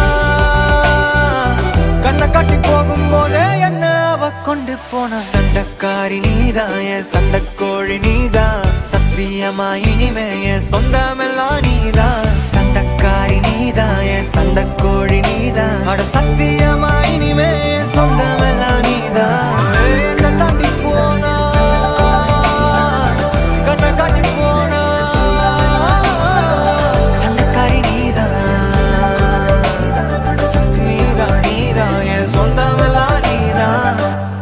கண்ணை காட்டி போகும்போதே என்ன அவ கொண்டு போன சண்டைக்காரி நீதான் என் சண்டைக்கோழி நீதான் சத்தியமா இனிமே என் சொந்தமெல்லாம் நீதான் சண்டைக்காரி நீதான் என் சண்டைக்கோழி நீதான் அட சத்தியமா இனிமே என் சொந்தமெல்லாம் நீதான் என்ன தாண்டி போனா கண்ணை காட்டி போனா சண்டைக்காரி நீதான் நீதான் நீதான் என் சொந்தமெல்லாம் நீதான்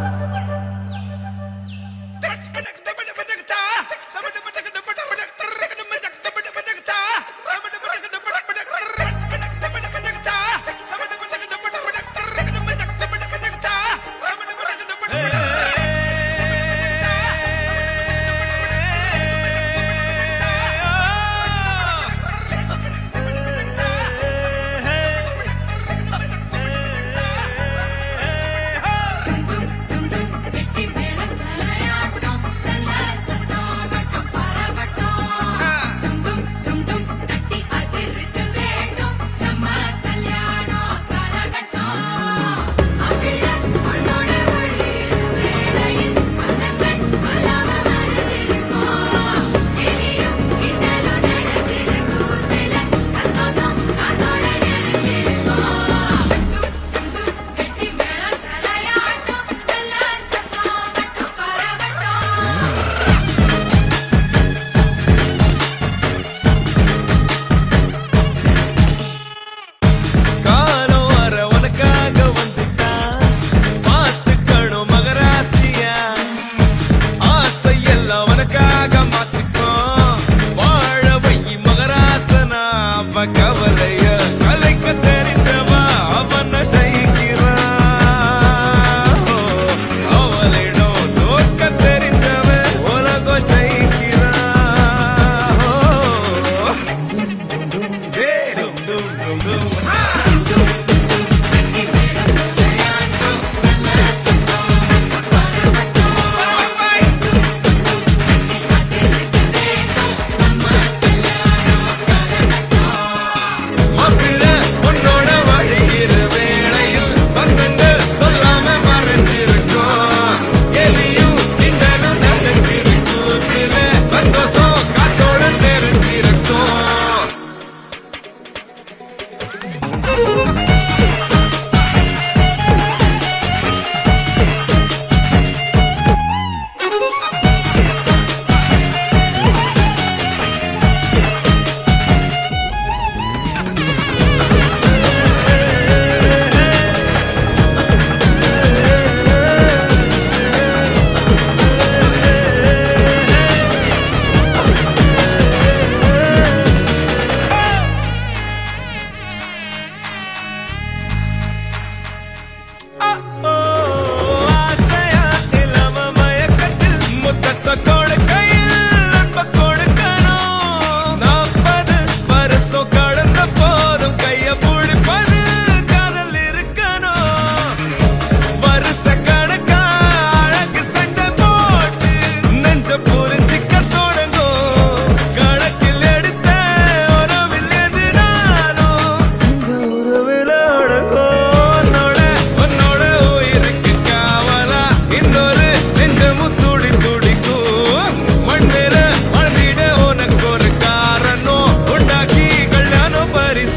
காலம் வர உனக்காக வந்துட்டான் பார்த்துக்கணும் மகராசியா ஆசை எல்லாம் உனக்காக மாத்திக்கோ வாழ வை மகராசனா அவ கவலைய கலைக்க தெரிந்தவா அவன ஜெயிக்கிறான் அவளிடம் தோற்க தெரிந்தவன் உலகம் ஜெயிக்கிறான் Hey, dum dum dum dum. மாப்பிள்ளை உன்னோட வழிகிற வேளையில் சொந்தங்கள் சொல்லாம மறைஞ்சிருக்கும் எலியும் கிண்டலும் நடந்திருக்கும் சில சந்தோஷம் காத்தோட தெரிஞ்சிருக்கும் ஆசையா இல்லாம மயக்கத்தில் முத்தத்தை கொடுக்கையில் அன்பை கொடுக்கணும். நாற்பது வருஷம் கடந்த போதும் கைய பிடிப்பது காதல் இருக்கணும். வருஷ கணக்கா அழகு சண்டை போட்டு நெஞ்ச புரிஞ்சிக்க தொடங்கும். கணக்கில் எடுத்த உறவில் எதிராலும் இந்த உறவில் அடங்கும். உன்னோட உன்னோட உயிருக்கு காவலா இன்னொரு நெஞ்சமும் துடி துடிக்கும் மண்ணில மழ்ந்திட உனக்கு ஒரு காரணம் உண்டாக்கி கல்யாணம் பரிசு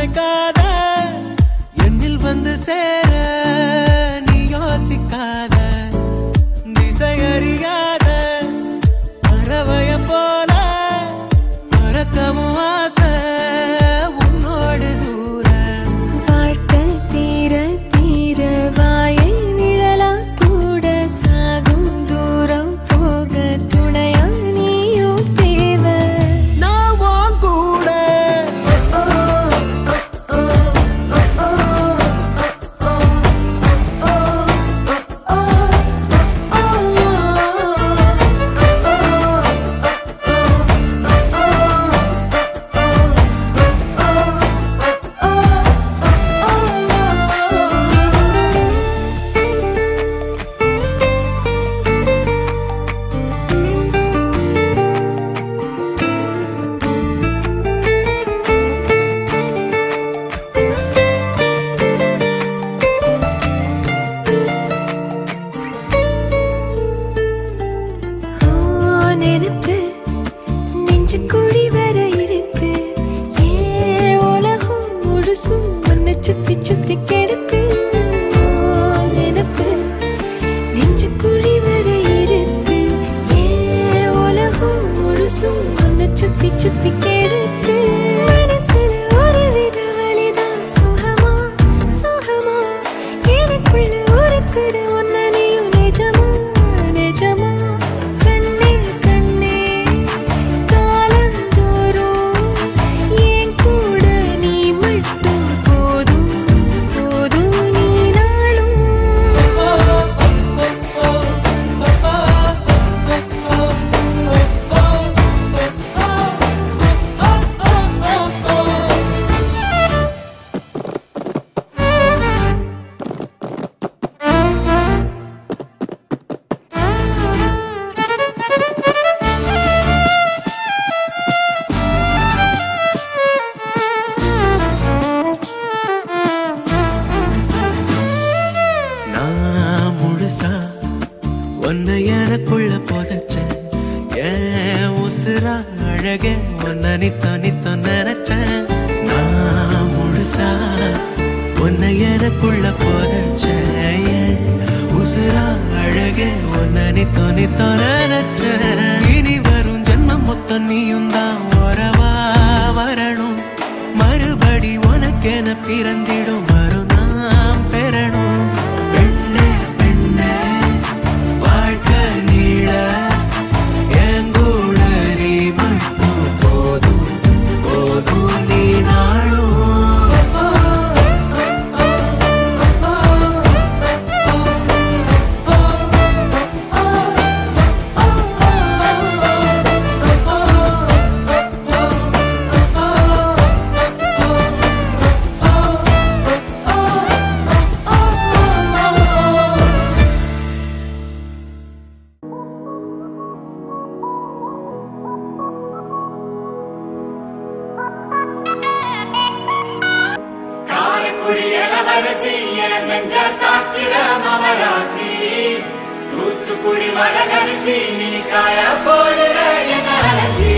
நினைக்காத என்னில் வந்து சேர நீ யோசிக்காத திசையறியாத பறவைய போல பறக்கவும் ஆசை உன்னோடு தூர
வாழ்க்கை தீர தீர வாயை நிழலா கூட சாகும் தூரம் போக துணையா நீயும் தேவை
நான் உன் கூட
ஓ, நினைப்பு நெஞ்சு குழி வர இருக்கு ஏ உலகம் முழுசும் உன்னை சுத்தி சுத்தி கிடக்கு ஓ, நினைப்பு நெஞ்சு குழி வர இருக்கு ஏ உலகம் முழுசும் உன்னை சுத்தி சுத்தி கிடக்கு மனசுல ஒரு வித வலிதான் சுகமா சுகமா எனக்குள்ள ஒருத்தர உன்னை நீயும் நிஜமா நிஜமா கண்ணே கண்ணே காலந்தோறும் என் கூட நீ மட்டும் போதும் போதும் நீ நாளும்
நான் முழுசா உன்னை எனக்குள்ள புதைச்சேன் ஏன் உசுரா அழகே உன்னை நித்த நித்த நினைச்சேன் நான் முழுசா உன்னை எனக்குள்ள புதைச்சேன் ஏன் உசுரா அழகே உன்னை நித்த நித்த நினைச்சேன் இனி வரும் ஜென்மம் மொத்தம் நீயும் தான் உறவா வரணும் மறுபடி உனக்கென பிறந்திடும் வரும் நாம் பெறணும் பெண்ணே பெண்ணே வாழ்க்கை நீள என் கூட நீ மட்டும் போதும் போதும் நீ நாளும்
காரைக்குடி இளவரசி என் நெஞ்ச தாத்திர மமராசி தூத்துக்குடி வரகரிசி நீ காய போடுற என் அலசி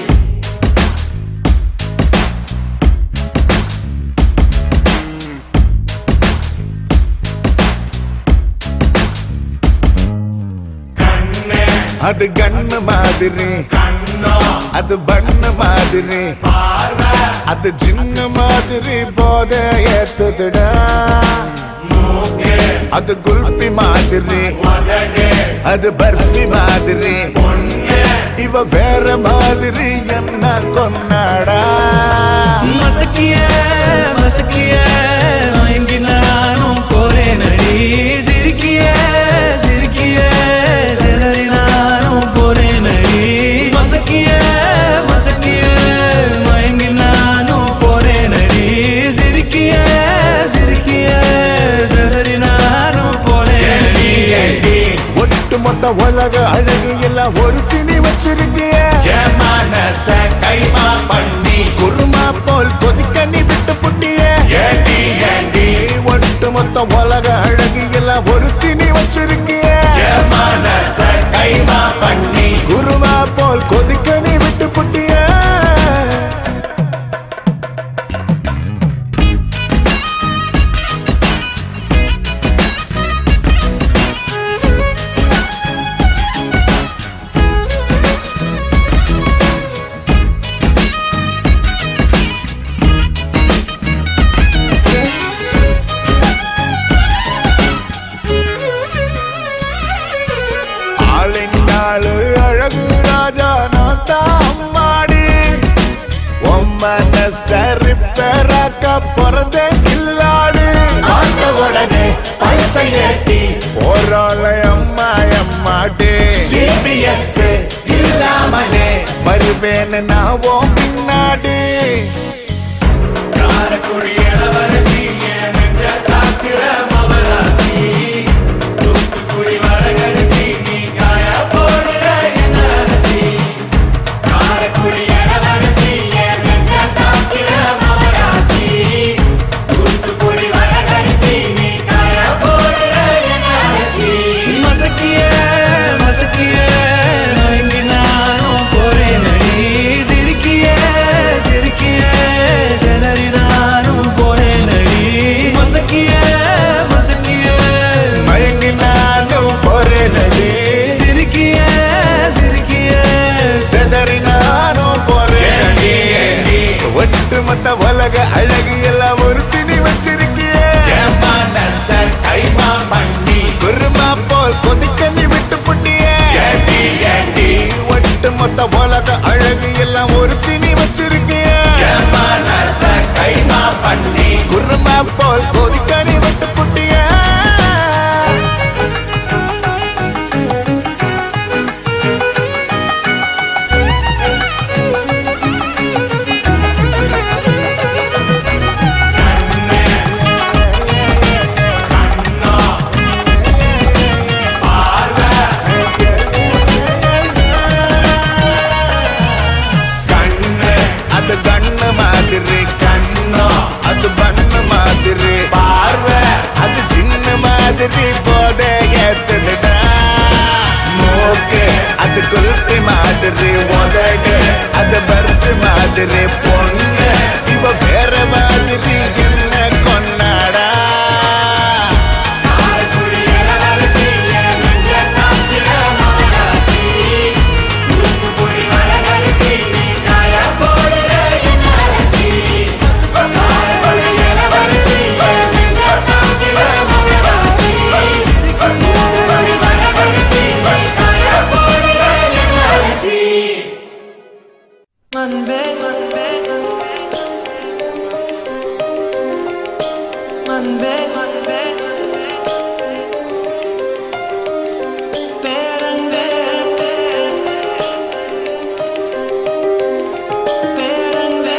அது கண்ணு மாதிரி அது பண்ண மாதிரி அது சின்ன மாதிரி போத ஏத்துதுடா அது குல்பி மாதிரி அது பர்ஃபி மாதிரி இவ வேற மாதிரி என்ன கொண்டாடா
மசக்கிய மசக்கிய மயங்கி நானும் போறேன் அடி சிரிக்கிய சிரிக்கிய சிலரி நானும் போறேன் அடி மசக்கிய மசக்கிய மயங்கி நானும் போறேன் அடி சிரிக்கிய சிரிக்கிய சிலரி நானும் போறேன் அடி
ஒட்டு மொத்த உலக அழகு எல்லாம் ஒரு திணி வச்சிருக்கிய மனச கைமா பண்ணி குருமா போல் கொதிக்க நீ விட்டு புட்டிய ஏண்டி ஏண்டி ஒட்டு மொத்த உலக அழகு எல்லாம் ஒரு திணி வச்சிருக்கிய மனச கைமா பண்ணி குருமா போல் கொதிக்க நீ விட்டு புட்டிய மனசரிப்பராக்க பிறந்த கில்லாடு
ஆட்ட உடனே பல்சை ஏத்தி
போராள அம்மா அம்மாடே
ஜிபிஎஸ் இல்லாமலே
வருவேன் நான் உன் பின்னாடி
காரக்குடி இளவரசி என் நெஞ்ச காக்கிற மவராசி தூத்துக்குடி வடகரிசி நீ காய போடுற என் அரசி காரக்குடி இளவரசி என் நெஞ்ச காக்கிற மவராசி தூத்துக்குடி வடகரிசி நீ காய போடுற என் அரசி
மசக்கிய மசக்கிய மயங்கி நானும் போறேன் அடி சிரிக்கிய சிரிக்கிய சிதறி நானும் போறேன் அடி மசக்கிய மசக்கிய
மயங்கி நானும் போறேனடி
சிரிக்கிய சிரிக்கிய
செதறி நானும் போறேனடி ஒட்டுமொத்த உலக அழகு எல்லாம் ஒரு திணி வச்சிருக்கிய
மனச கைமா பண்ணி
குருமா போல் கொதிக்க நீ விட்டு புட்டிய
ஏண்டி ஏண்டி
ஒட்டுமொத்த உலக அழகு எல்லாம் ஒரு திணி வச்சிருக்கிய
மனச கைமா பண்ணி
குருமா போல் கொதிக்க நீ விட்டு புட்டிய கண்ணு அது கண்ணு மாதிரி கண்ணோ அது பண்ணு மாதிரி பார்வை அது சின்ன மாதிரி போத ஏத்துடா மூக்கு அது குல்பி மாதிரி உதடு அது பருத்து மாதிரி பொண்ணு இவ வேற மாதிரி என்ன கொண்டாடா
காரக்குடி இளவரசி என் நெஞ்ச காக்கிற மவராசி தூத்துக்குடி வடகரிசி நீ காய போடுற என் அரசி காரக்குடி இளவரசி என் நெஞ்ச காக்கிற மவராசி தூத்துக்குடி வடகரிசி நீ காய போடுற என் அரசி
அன்பே அன்பே அன்பே அன்பே பேரன்பே பேரன்பே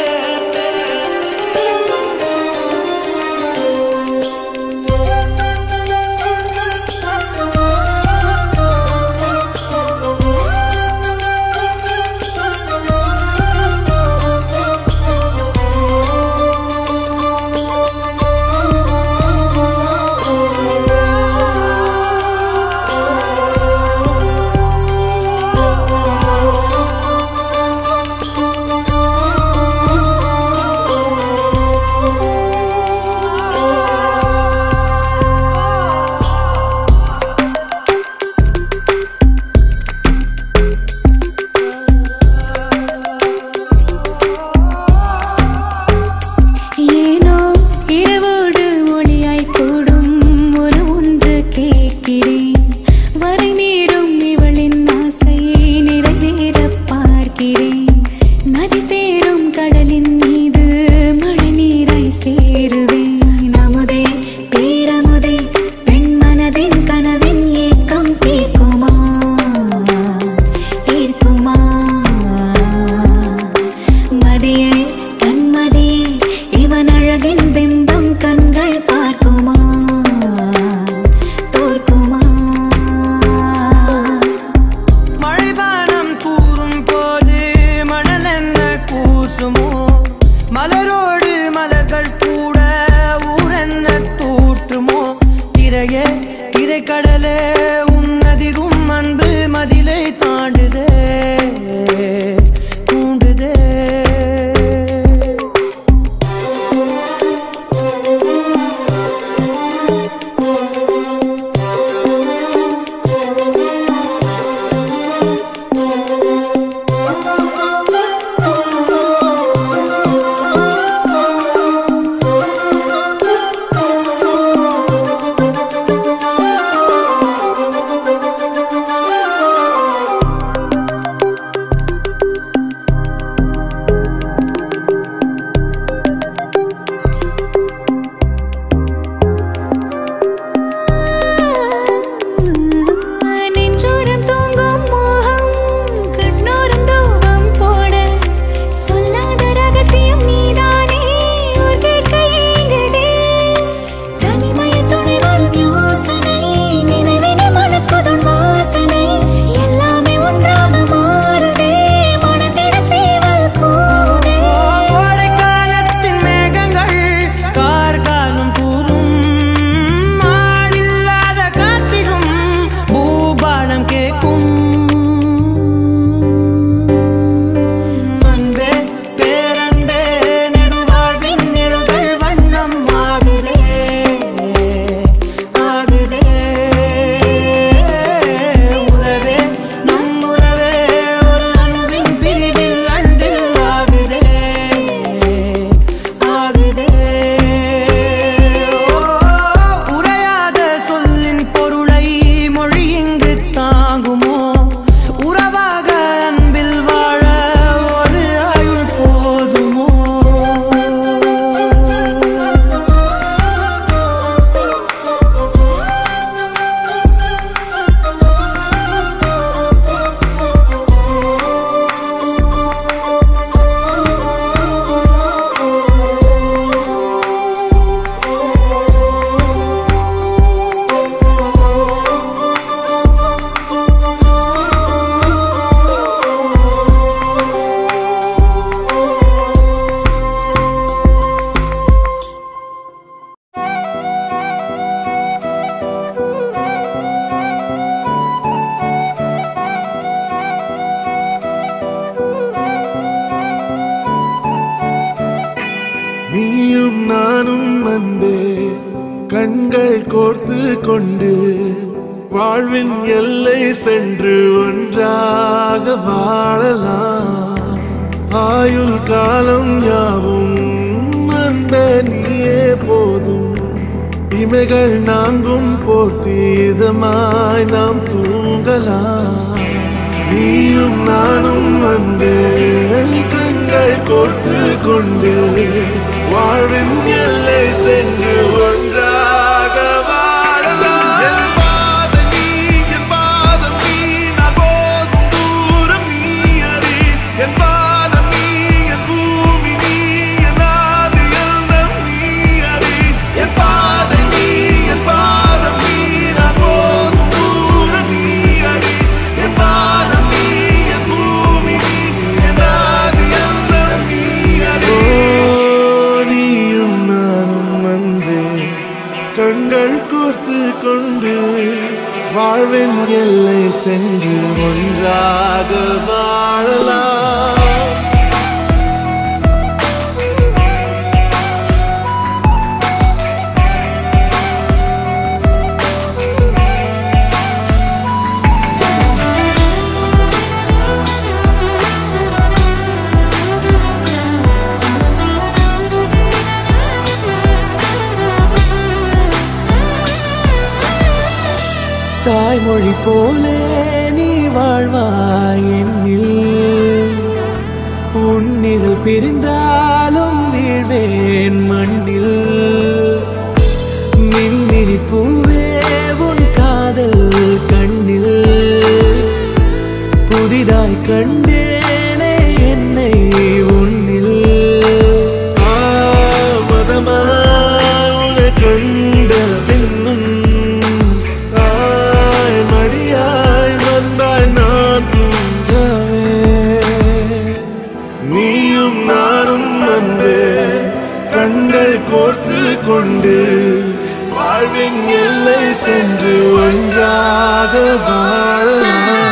ஏனோ இரவோடு ஒளியாய் கூடும் ஒரு ஒன்று கேட்கிறேன் வரை நீரும் இவளின் ஆசையை நிறைவேற பார்க்கிறேன் நதி சேரும் கடலின் மீது மழை நீராய் சேருவேன் அமுதே பேரமுதே பெண் மனதின் கனவின் ஏக்கம் தீர்க்குமா தீர்க்குமா மதியே கண்மதியே இவன் அழகின் பிம்பம் கண்கள் பார்க்குமா தோற்குமா
மழைபானம் கூறும் போது மணல் என்ன கூசுமோ மலரோடு மலர்கள் கூட ஊரென்ன தூற்றுமோ திரையே திரைக்கடலே உன்னதிரும் அன்பு மதிலை தாண்டுதே தூண்டுதே
நீயும் நானும் அன்பே கண்கள் கோர்த்து கொண்டு வாழ்வின் எல்லை சென்று ஒன்றாக வாழலாம் ஆயுள் காலம் யாவும் அன்ப நீயே போதும் இமைகள் நான்கும் போர்த்தி இதமாய் நாம் தூங்கலாம் நீயும் நானும் அன்பே கண்கள் கோர்த்து கொண்டு வாழ்வின் எல்லை சென்று ஒன்றாக வாழலாம் என் பாதம் நீ, என் பாதம் நீ, நான் போகும் தூரம் நீ அறி. என் பாதம் நீ, என் பூமி நீ, என் ஆதி எண்ணம் நீ அறி. என் பாதை நீ, என் பாதம் நீ, நான் போகும் தூரம் நீ அறி. என் பாதம் நீ, என் பூமி நீ, என் ஆதி எண்ணம் நீ அறி. ஓ, நீயும் நானும் வந்தே கண்கள் கோர்த்து கொண்டு வாழ்வின் எல்லை சென்று ஒன்றாக வாழலாம்
தாய்மொழி போலே நீ வாழ்வாய் என்னில் உன்னிகள் பிரிந்தாலும் வீழ்வேன் மண்ணில் மின்மினி பூவே உன் காதல் கண்ணில் புதிதாய் கண்டேனே என்னை உன்னில்
ஆமதமாய் உன்னை கண்ட பின்னும் தாய் மடியாய் வந்தாய் நான் தூங்கவே நீயும் நானும் அன்பே கண்கள் கோர்த்து கொண்டு வாழ்வின் எல்லை சென்று ஒன்றாக வாழலாம்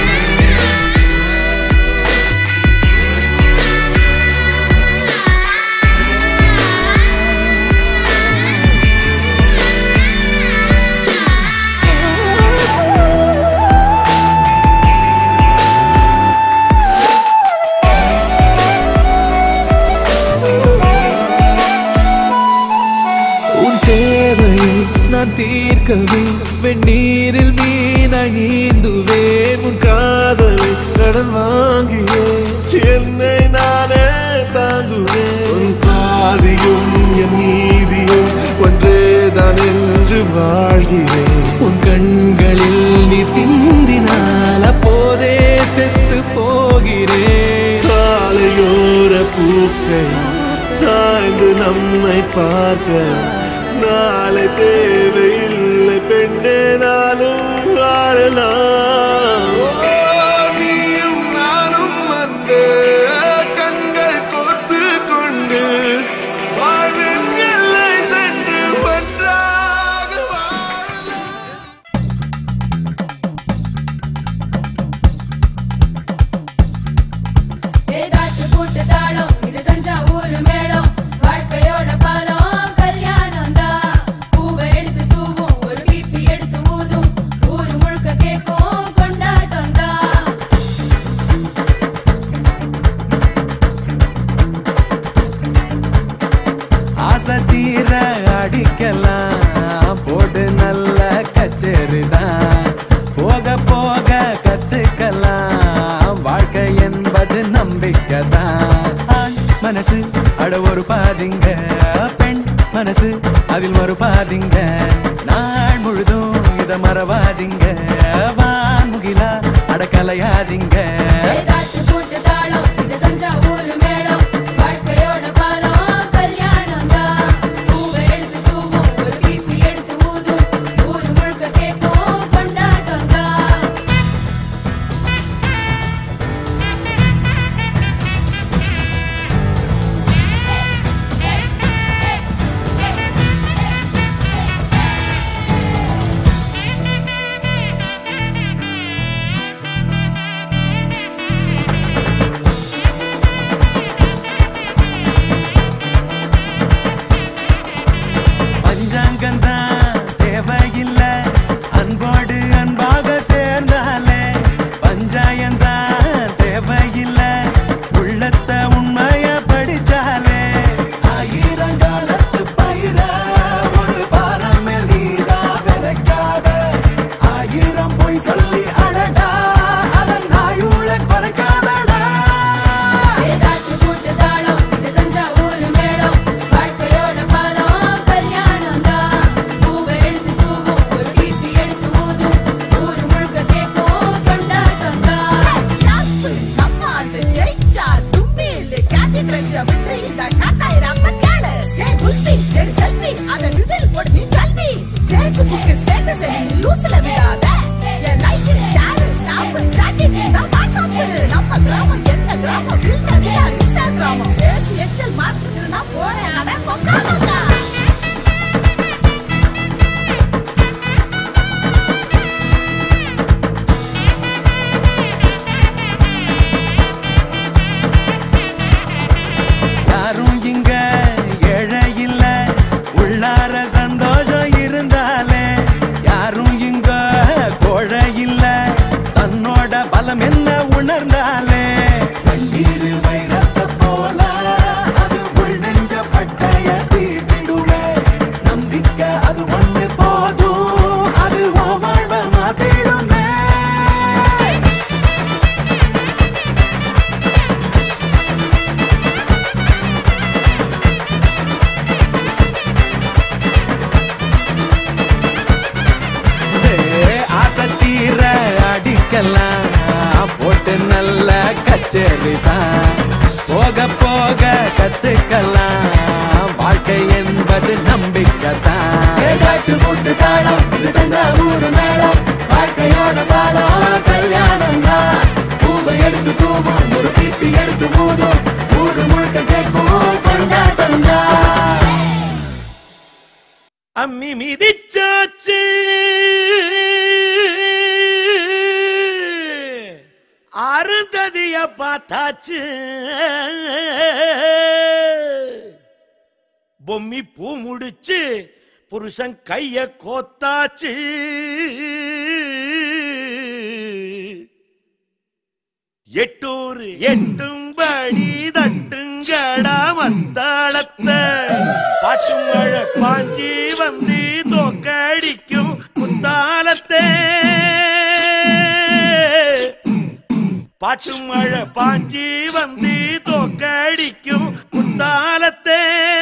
உன் தேவையை நான் தீர்க்கவே வெந்நீரில் மீனாய் நீந்துவேன்
உன் காதலை கடன் வாங்கியே என்னை நானே தாங்குவேன் உன் பாதியும் என் நீதியும் ஒன்றேதான் என்று வாழ்கிறேன்
உன் கண்களில் நீர் சிந்தினால் அப்போதே செத்து போகிறேன்
சாலையோர பூக்கள் சாய்ந்து நம்மை பார்க்க நாளை தேவையில்லை பெண்ணே நாளும் வாழலாம் ஓ, நீயும் நானும் வந்து கண்கள் கோர்த்து கொண்டு வாழ்வின் எல்லை சென்று ஒன்றாக
ஏதாச்சு கூட்டு தாளம் இது தஞ்சாவூர் மேளம் வாழ்க்கையோட பாலம் கல்யாணம் தான் பூவை எடுத்து தூவும் ஒரு பிபி எடுத்து ஊதும் ஊரு முழுக்க கேட்கும் கொண்டாட்டம் தான்
ஆசை தீர அடிக்கலாம் போடு நல்ல கச்சேரிதான் போக போக கத்துக்கலாம் வாழ்க்கை என்பது நம்பிக்கை தான் ஆண் மனசு அட ஒரு பாதிங்க பெண் மனசு அதில் ஒரு பாதிங்க நாள் முழுதும் இத மறவாதீங்க வான்முகிலா அடக்கலையாதீங்க
ஏதாச்சு கூட்டு தாளம் இது தஞ்சாவூர் மேளம் வாழ்க்கையோட பாலம் கல்யாணம் தான் பூவை எடுத்து தூவும் ஒரு பிபி எடுத்து ஊதும் ஊரு முழுக்க கேட்கும் கொண்டாட்டம் தான்
வாழலாம்
அது நம்பிக்கை தான்
காட்டு போட்டு தாளம் இது தஞ்சாவூர் மேளம் வாழ்க்கையோட பாலம் கல்யாணம் தான் பூவை எடுத்து தூவும் ஒரு பிப்பி எடுத்து ஊதும் ஊரு முழுக்க கேட்கும் கொண்டாட்டம் தான்
அம்மி மிதிச்சாச்சு அருந்ததிய பார்த்தாச்சு பொம்மி பூ முடிச்சு புருஷன் கைய கோத்தாச்சு எட்டூர் எட்டும்படி தட்டுங்கடா மத்தாளத்த பாட்டு மழை பாஞ்சி வந்து தோக்கடிக்கும் குத்தாலத்தே பாட்டு மழை பாஞ்சி வந்து தோக்கடிக்கும் குத்தாலத்தே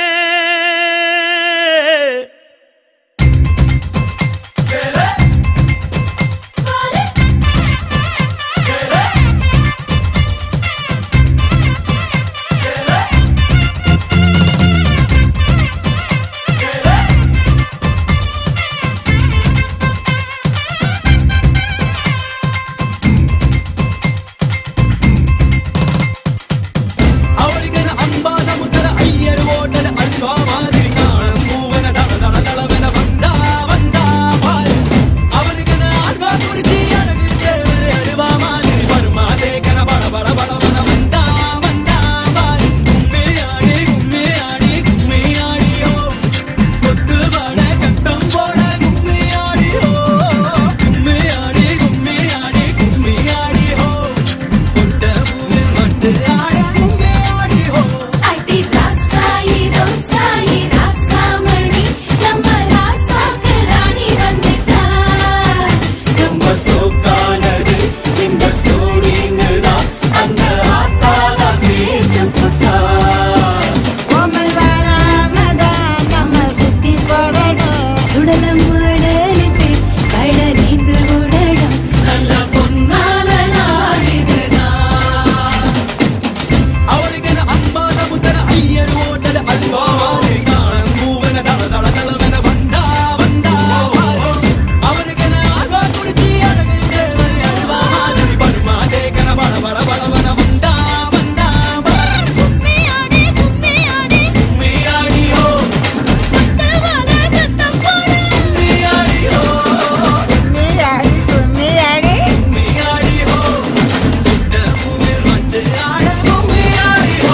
அவரிகன அம்பா சமுத்திர ஐயர் ஓட்டல அல்வா மாதிரி காணம் பூவன தள தள தளவென வந்தா வந்தா பாரு அவரிகன அல்வா குறிச்சி அழகு தேவரு அருவா மாதிரி வருமா தேக்கன பட பட படவன வந்தா வந்தா பாரு கும்மி ஆடி கும்மி ஆடி கும்மி ஆடியோ கொத்து பட கட்டம் போட கும்மி ஆடியோ கும்மி ஆடி கும்மி ஆடி கும்மி ஆடியோ கொட்ட பூவில் வந்து ஆட கும்மி ஆடியோ
அடி ராசாயி ரோசாயி ராசாமணி நம்ம ராசாக்கு ராணி வந்துட்டா
ரொம்ப சோக்கானது இந்த சோடிங்குதான் அந்த ஆத்தாதா சேர்த்து புட்டா
கோமல் வராமதான் நம்ம சுத்தி போடணும் சுடலம் மடலுக்கு கழ நீந்து விடணும் நல்ல பொன்னால நாடிதுதான்
அவரிகன அம்பா சமுத்திர ஐயர் ஓட்டல அல்வா மாதிரி காணம் பூவன தள தள தளவென வந்தா வந்தா பாரு அவரிகன அல்வா குறிச்சி அழகு தேவரு அல்வா மாதிரி வருமா தேக்கன பட பட படவன வந்தா வந்தா பாரு கும்மி ஆடி கும்மி ஆடி கும்மி ஆடியோ குத்தவால கத்தம் போட கும்மி ஆடியோ கும்மி ஆடி கும்மி ஆடி கும்மி ஆடியோ கொட்ட பூவில் வந்து ஆட கும்மி ஆடியோ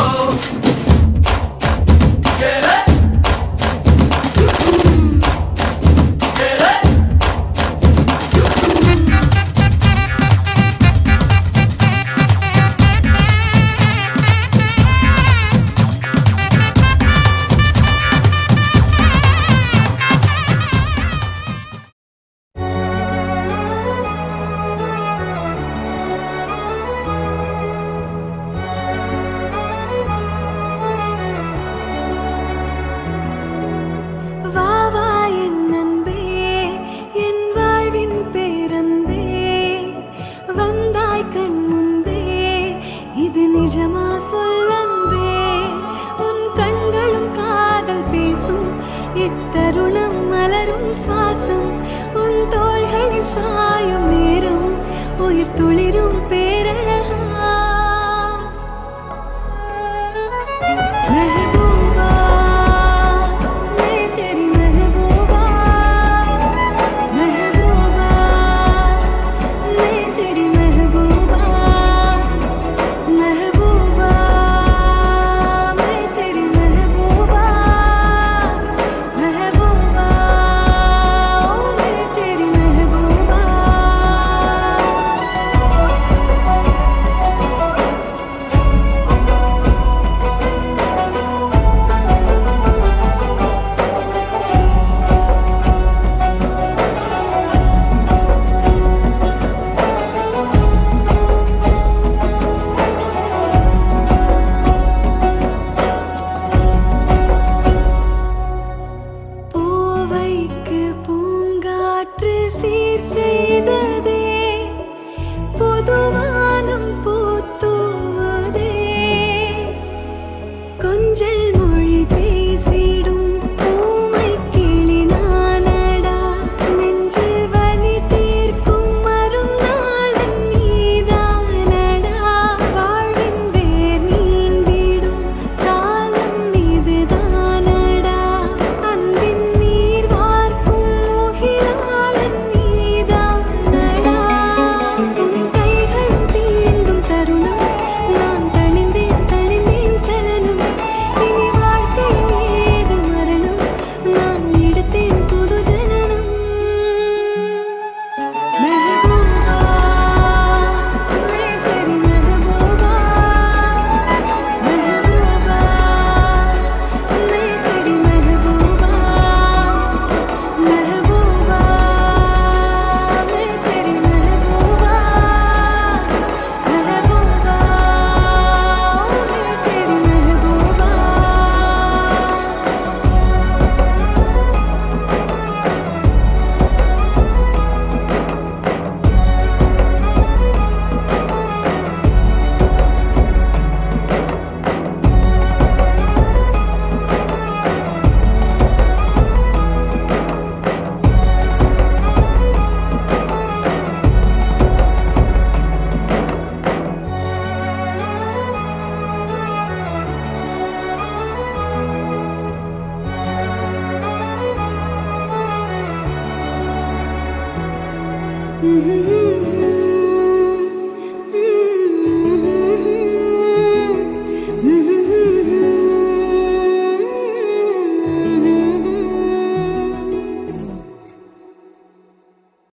வா வா என் அன்பே என் வாழ்வின் பேரன்பே வந்தாய் கண் முன்பே இது நிஜமா சொல் அன்பே உன் கண்களும் காதல் பேசும் இத்தருணம் மலரும் சுவாசம் உன் தோள்களில் சாயும் நேரம் உயிர் துளிரும் பேரழகா महबूबा मैं तेरी महबूबा महबूबा मैं तेरी महबूबा महबूबा मैं तेरी महबूबा महबूबा Mm-hmm.